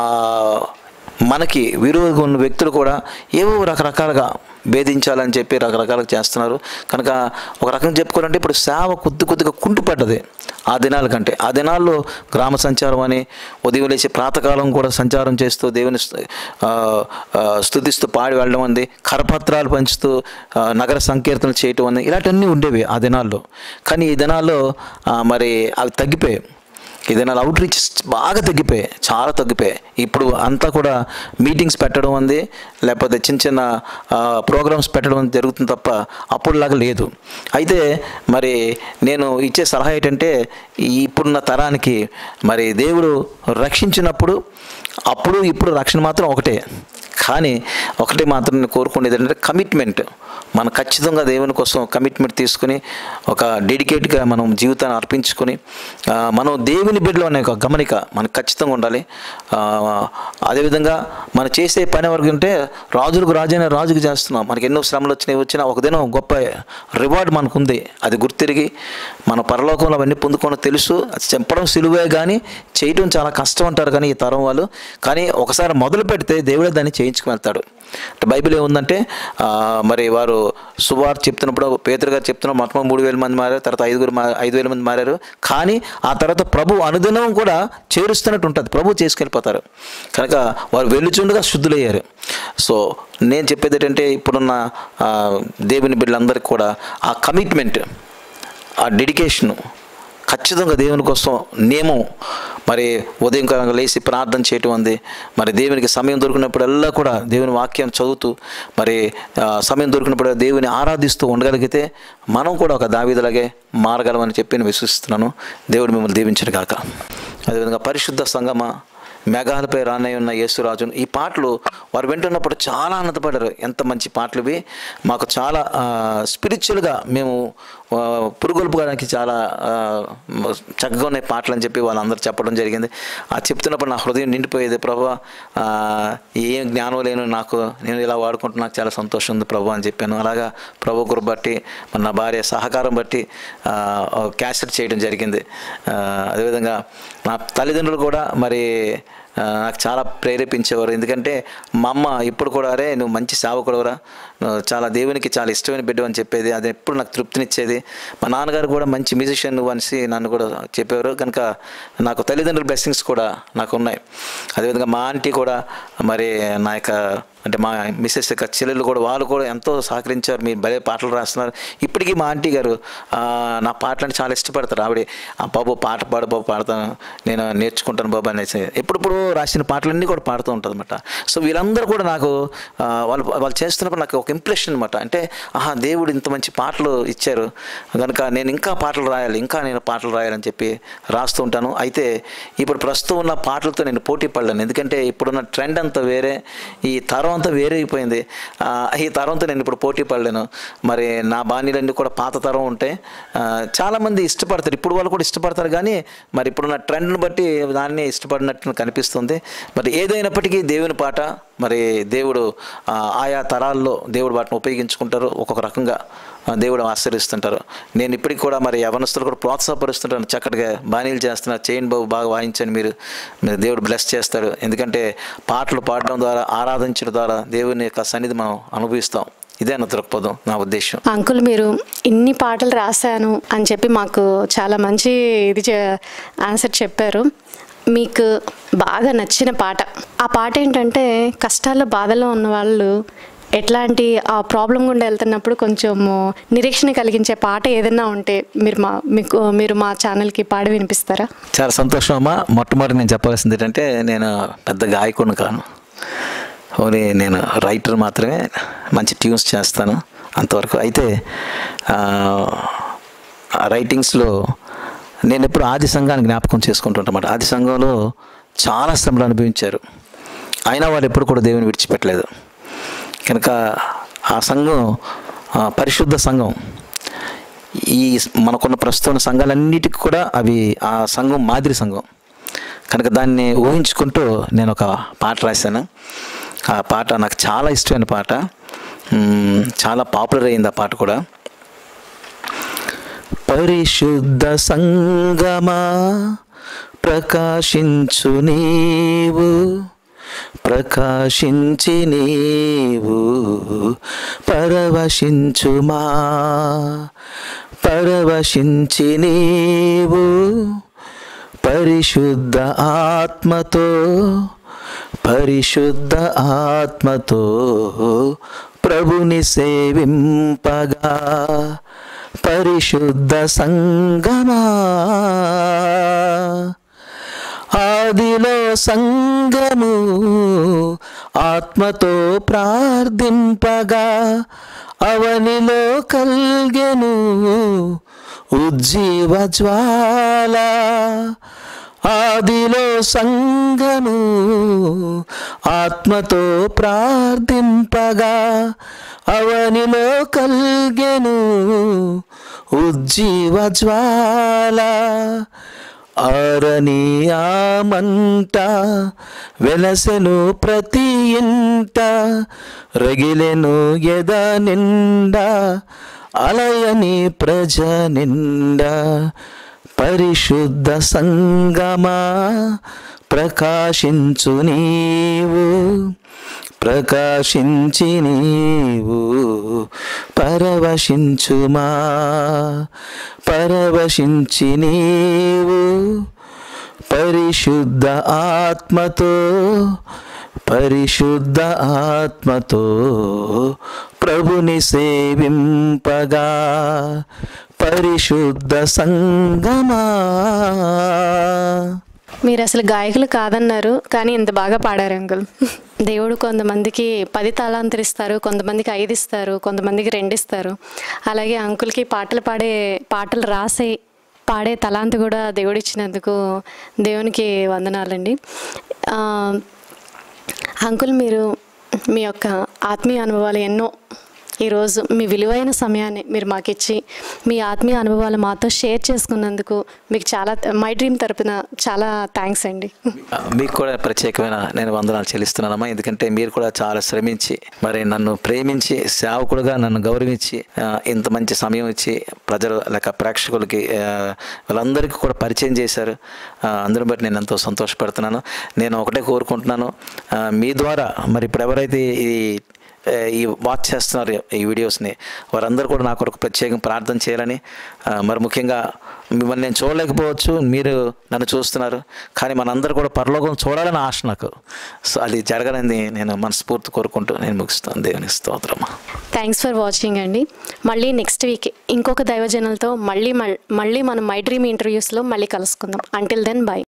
మనకి విరోధంగా ఉన్న వ్యక్తులు కూడా ఏవో రకరకాలుగా భేదించాలని చెప్పి రకరకాలుగా చేస్తున్నారు కనుక ఒక రకంగా చెప్పుకోవాలంటే ఇప్పుడు సేవ కొద్ది కొద్దిగా కుంటుపడ్డది ఆ దినాల కంటే ఆ దినాల్లో గ్రామ సంచారం అని ఉదయం లేచి ప్రాతకాలం కూడా సంచారం చేస్తూ దేవుని స్తు- ఆ, ఆ, స్తుతిస్తూ పాడి వెళ్ళడం అంది కరపత్రాలు పంచుతూ ఆ, నగర సంకీర్తనలు చేయటం అని ఇలాంటివన్నీ ఉండేవి ఆ దినాల్లో కానీ ఈ దినాల్లో ఆ, మరి అవి తగ్గిపోయాయి ఈ దినాలు అవుట్ రీచ్ బాగా తగ్గిపోయాయి చాలా తగ్గిపోయాయి ఇప్పుడు అంతా కూడా మీటింగ్స్ పెట్టడం ఉంది లేకపోతే చిన్న చిన్న ప్రోగ్రామ్స్ పెట్టడం అనేది జరుగుతుంది తప్ప అప్పుడులాగా లేదు అయితే మరి నేను ఇచ్చే సలహా ఏంటంటే ఈ ఇప్పుడున్న తరానికి మరి దేవుడు రక్షించినప్పుడు అప్పుడు ఇప్పుడు రక్షణ మాత్రం ఒకటే కానీ ఒకటే మాత్రం నేను కోరుకునేది ఏంటంటే కమిట్మెంట్ మనం ఖచ్చితంగా దేవుని కోసం కమిట్మెంట్ తీసుకుని ఒక డెడికేట్గా మనం జీవితాన్ని అర్పించుకొని ఆ, మనం దేవుని బిడ్డలో అనే ఒక గమనిక మనకు ఖచ్చితంగా ఉండాలి ఆ, అదేవిధంగా మనం చేసే పని వరకు అంటే రాజులకు రాజైన రాజుకు చేస్తున్నాం మనకి ఎన్నో శ్రమలు వచ్చినాయి వచ్చినా ఒక దినం గొప్ప రివార్డ్ మనకు ఉంది అది గుర్తిరిగి మన పరలోకంలో అవన్నీ పొందుకోవడం తెలుసు అది చెప్పడం సులువే కానీ చేయటం చాలా కష్టం అంటారు కానీ ఈ తరం వాళ్ళు కానీ ఒకసారి మొదలు పెడితే దేవుడే దాన్ని చేయించుకు వెళ్తాడు అంటే బైబిల్ ఏముందంటే ఆ, మరి వారు సువార్ చెప్తున్నప్పుడు పేతురు గారు చెప్తున్నప్పుడు మొత్తం మూడు వేల మంది మారారు తర్వాత ఐదుగురు మా ఐదు వేల మంది మారారు కానీ ఆ తర్వాత ప్రభు అనుదినం కూడా చేరుస్తున్నట్టు ఉంటుంది ప్రభు చేసుకెళ్ళిపోతారు కనుక వారు వెళ్ళుచుండగా శుద్ధులయ్యారు సో నేను చెప్పేది ఏంటంటే ఇప్పుడున్న ఆ, దేవుని బిడ్డలందరికీ కూడా ఆ కమిట్మెంట్ ఆ డెడికేషను ఖచ్చితంగా దేవుని కోసం నియమం మరి ఉదయం కాలంగా లేచి ప్రార్థన చేయటం ఉంది మరి దేవునికి సమయం దొరికినప్పుడల్లా కూడా దేవుని వాక్యం చదువుతూ మరి ఆ, సమయం దొరికినప్పుడు దేవుని ఆరాధిస్తూ ఉండగలిగితే మనం కూడా ఒక దావీదులాగే మారగలమని చెప్పి నేను విశ్వసిస్తున్నాను దేవుడు మిమ్మల్ని దీవించడు కాక అదేవిధంగా పరిశుద్ధ సంగమ మేఘాలపై రానయ్య ఉన్న యేసురాజును ఈ పాటలు వారు వింటున్నప్పుడు చాలా ఆనందపడారు ఎంత మంచి పాటలు ఇవి మాకు చాలా స్పిరిచువల్గా మేము ఆ, పురుగొల్పుకోవడానికి చాలా ఆ, మ- చక్కగా ఉన్నాయి పాటలు అని చెప్పి వాళ్ళందరూ చెప్పడం జరిగింది ఆ చెప్తున్నప్పుడు నా హృదయం నిండిపోయేది ప్రభు ఏం జ్ఞానం లేను నాకు నేను ఇలా వాడుకుంటూ నాకు చాలా సంతోషం ఉంది ప్రభు అని చెప్పాను అలాగా ప్రభు కృప బట్టి మన నా భార్య సహకారం బట్టి ఆ, ఒక క్యాసెట్ చేయడం జరిగింది ఆ, అదేవిధంగా నా తల్లిదండ్రులు కూడా మరి ఆ, నాకు చాలా ప్రేరేపించేవారు ఎందుకంటే మా అమ్మ ఇప్పుడు కూడా అరే నువ్వు మంచి సేవకుడురా నువ్వు చాలా దేవునికి చాలా ఇష్టమైన బిడ్డ అని చెప్పేది అది ఎప్పుడు నాకు తృప్తినిచ్చేది మా నాన్నగారు కూడా మంచి మ్యూజిషియన్ నువ్వు అనేసి నన్ను కూడా చెప్పేవారు కనుక నాకు తల్లిదండ్రుల బ్లెస్సింగ్స్ కూడా నాకు ఉన్నాయి అదేవిధంగా మా ఆంటీ కూడా మరి నా యొక్క అంటే మా మిస్సెస్ యొక్క చెల్లెలు కూడా వాళ్ళు కూడా ఎంతో సహకరించారు మీరు భలే పాటలు రాస్తున్నారు ఇప్పటికీ మా ఆంటీ గారు ఆ, నా పాటలని చాలా ఇష్టపడతారు ఆవిడ ఆ బాబు పాట పాడు బాబు పాడతాను నేను నేర్చుకుంటాను బాబు అనేసి ఎప్పుడప్పుడు రాసిన పాటలన్నీ కూడా పాడుతూ ఉంటుంది అనమాట సో వీళ్ళందరూ కూడా నాకు ఆ, వాళ్ళు వాళ్ళు చేస్తున్నప్పుడు నాకు ఒక ఇంప్రెషన్ అనమాట అంటే ఆహా దేవుడు ఇంత మంచి పాటలు ఇచ్చారు కనుక నేను ఇంకా పాటలు రాయాలి ఇంకా నేను పాటలు రాయాలని చెప్పి రాస్తూ ఉంటాను అయితే ఇప్పుడు ప్రస్తుతం ఉన్న పాటలతో నేను పోటీ పడలేను ఎందుకంటే ఇప్పుడున్న ట్రెండ్ అంతా వేరే ఈ తరం అంతా వేరే అయిపోయింది ఆ, ఈ తరంతో నేను ఇప్పుడు పోటీ పడలేను మరి నా బాణీలన్నీ కూడా పాత తరం ఉంటే ఆ, చాలామంది ఇష్టపడతారు ఇప్పుడు వాళ్ళు కూడా ఇష్టపడతారు కానీ మరి ఇప్పుడున్న ట్రెండ్ని బట్టి దాన్ని ఇష్టపడినట్టు కనిపిస్తుంది మరి ఏదైనప్పటికీ దేవుని పాట మరి దేవుడు ఆ, ఆయా తరాల్లో దేవుడు వాటిని ఉపయోగించుకుంటారు ఒక్కొక్క రకంగా ఆ, దేవుడు ఆశ్రయిస్తుంటారు నేను ఇప్పటికి కూడా మరి యవనస్తులు కూడా ప్రోత్సాహపరుస్తుంటాను చక్కటిగా బాణీలు చేస్తున్నారు చేయండి బాబు బాగా వాయించండి మీరు మీరు దేవుడు బ్లెస్ చేస్తాడు ఎందుకంటే పాటలు పాడడం ద్వారా ఆరాధించడం ద్వారా దేవుని యొక్క సన్నిధి మనం అనుభవిస్తాం ఇదే నా దృక్పథం నా ఉద్దేశం అంకుల్ మీరు ఇన్ని పాటలు రాశాను అని చెప్పి మాకు చాలా మంచి ఇది చే- ఆన్సర్ చెప్పారు మీకు బాగా నచ్చిన పాట ఆ పాట ఏంటంటే కష్టాల్లో బాధలో ఉన్న వాళ్ళు ఎట్లాంటి ఆ ప్రాబ్లం గుండా వెళ్తున్నప్పుడు కొంచెం నిరీక్షణ కలిగించే పాట ఏదైనా ఉంటే మీరు మా మీకు మీరు మా ఛానల్కి పాడి వినిపిస్తారా చాలా సంతోషం అమ్మా మొట్టమొదటి నేను చెప్పాల్సింది ఏంటంటే నేను పెద్ద గాయకుడిని కాను ఓన్లీ నేను రైటర్ మాత్రమే మంచి ట్యూన్స్ చేస్తాను అంతవరకు అయితే ఆ, ఆ రైటింగ్స్లో నేను ఎప్పుడు ఆది సంఘాన్ని జ్ఞాపకం చేసుకుంటుంటామాట ఆది సంఘంలో చాలా శ్రమలు అనుభవించారు అయినా వాళ్ళు ఎప్పుడు కూడా దేవుని విడిచిపెట్టలేదు కనుక ఆ సంఘం ఆ, పరిశుద్ధ సంఘం ఈ మనకున్న ప్రస్తుతం సంఘాలన్నిటికీ కూడా అవి ఆ సంఘం మాదిరి సంఘం కనుక దాన్ని ఊహించుకుంటూ నేను ఒక పాట రాశాను ఆ పాట నాకు చాలా ఇష్టమైన పాట మ్మ్, చాలా పాపులర్ అయింది ఆ పాట కూడా పరిశుద్ధ సంగమా ప్రకాశించు నీవు ప్రకాశించి నీవు పరవశించుమా పరవశించి నీవు పరిశుద్ధ ఆత్మతో పరిశుద్ధ ఆత్మతో ప్రభుని సేవింపగా పరిశుద్ధ సంగమా ఆదిలో సంగము ఆత్మతో ప్రార్థింపగా అవనిలో కల్గెను ఉజ్జీవ జ్వాల ఆదిలో సంగము ఆత్మతో ప్రార్థింపగా అవనిలో కల్గెను ఉజ్జీవ జ్వాల ఆరని ఆ మంట వెలసెను ప్రతి ఇంట రగిలెను ఎద నిండా అలయని ప్రజ నిండా పరిశుద్ధ సంగమా ప్రకాశించు నీవు ప్రకాశించి నీవు పరవశించుమా పరవశించి నీవు పరిశుద్ధ ఆత్మతో పరిశుద్ధ ఆత్మతో ప్రభుని సేవింపగా పరిశుద్ధ సంగమా మీరు అసలు గాయకులు కాదన్నారు కానీ ఇంత బాగా పాడారు అంకుల్ దేవుడు కొంతమందికి పది తలాంతలు ఇస్తారు కొంతమందికి ఐదు ఇస్తారు కొంతమందికి రెండు ఇస్తారు అలాగే అంకుల్కి పాటలు పాడే పాటలు రాసే పాడే తలాంత కూడా దేవుడు ఇచ్చినందుకు దేవునికి వందనాలండి ఆ, అంకుల్ మీరు మీ యొక్క ఆత్మీయ అనుభవాలు ఎన్నో ఈరోజు మీ విలువైన సమయాన్ని మీరు మాకు ఇచ్చి మీ ఆత్మీయ అనుభవాలు మాతో షేర్ చేసుకున్నందుకు మీకు చాలా మై డ్రీమ్ తరపున చాలా థ్యాంక్స్ అండి మీకు కూడా ప్రత్యేకమైన నేను వందనాలు చెల్లిస్తున్నానమ్మా ఎందుకంటే మీరు కూడా చాలా శ్రమించి మరి నన్ను ప్రేమించి సేవకుడుగా నన్ను గౌరవించి ఆ, ఇంత మంచి సమయం ఇచ్చి ప్రజలు లేక ప్రేక్షకులకి ఆ, వాళ్ళందరికీ కూడా పరిచయం చేశారు ఆ, అందరిని బట్టి నేను ఎంతో సంతోషపడుతున్నాను నేను ఒకటే కోరుకుంటున్నాను ఆ, మీ ద్వారా మరి ఇప్పుడు ఎవరైతే ఈ ఏ, ఈ వాచ్ చేస్తున్నారు ఈ వీడియోస్ని వారందరూ కూడా నా కొరకు ప్రత్యేకంగా ప్రార్థన చేయాలని ఆ, మరి ముఖ్యంగా మిమ్మల్ని నేను చూడలేకపోవచ్చు మీరు నన్ను చూస్తున్నారు కానీ మనందరూ కూడా పరలోకం చూడాలని ఆశ నాకు సో అది జరగాలని నేను మనస్ఫూర్తి కోరుకుంటూ నేను ముగిస్తాను దేవుని స్తోత్రమా థ్యాంక్స్ ఫర్ వాచింగ్ అండి మళ్ళీ నెక్స్ట్ వీక్ ఇంకొక దైవజనులతో మళ్ళీ మళ్ళీ మనం మై డ్రీమ్ ఇంటర్వ్యూస్లో మళ్ళీ కలుసుకుందాం అంటిల్ దెన్ బై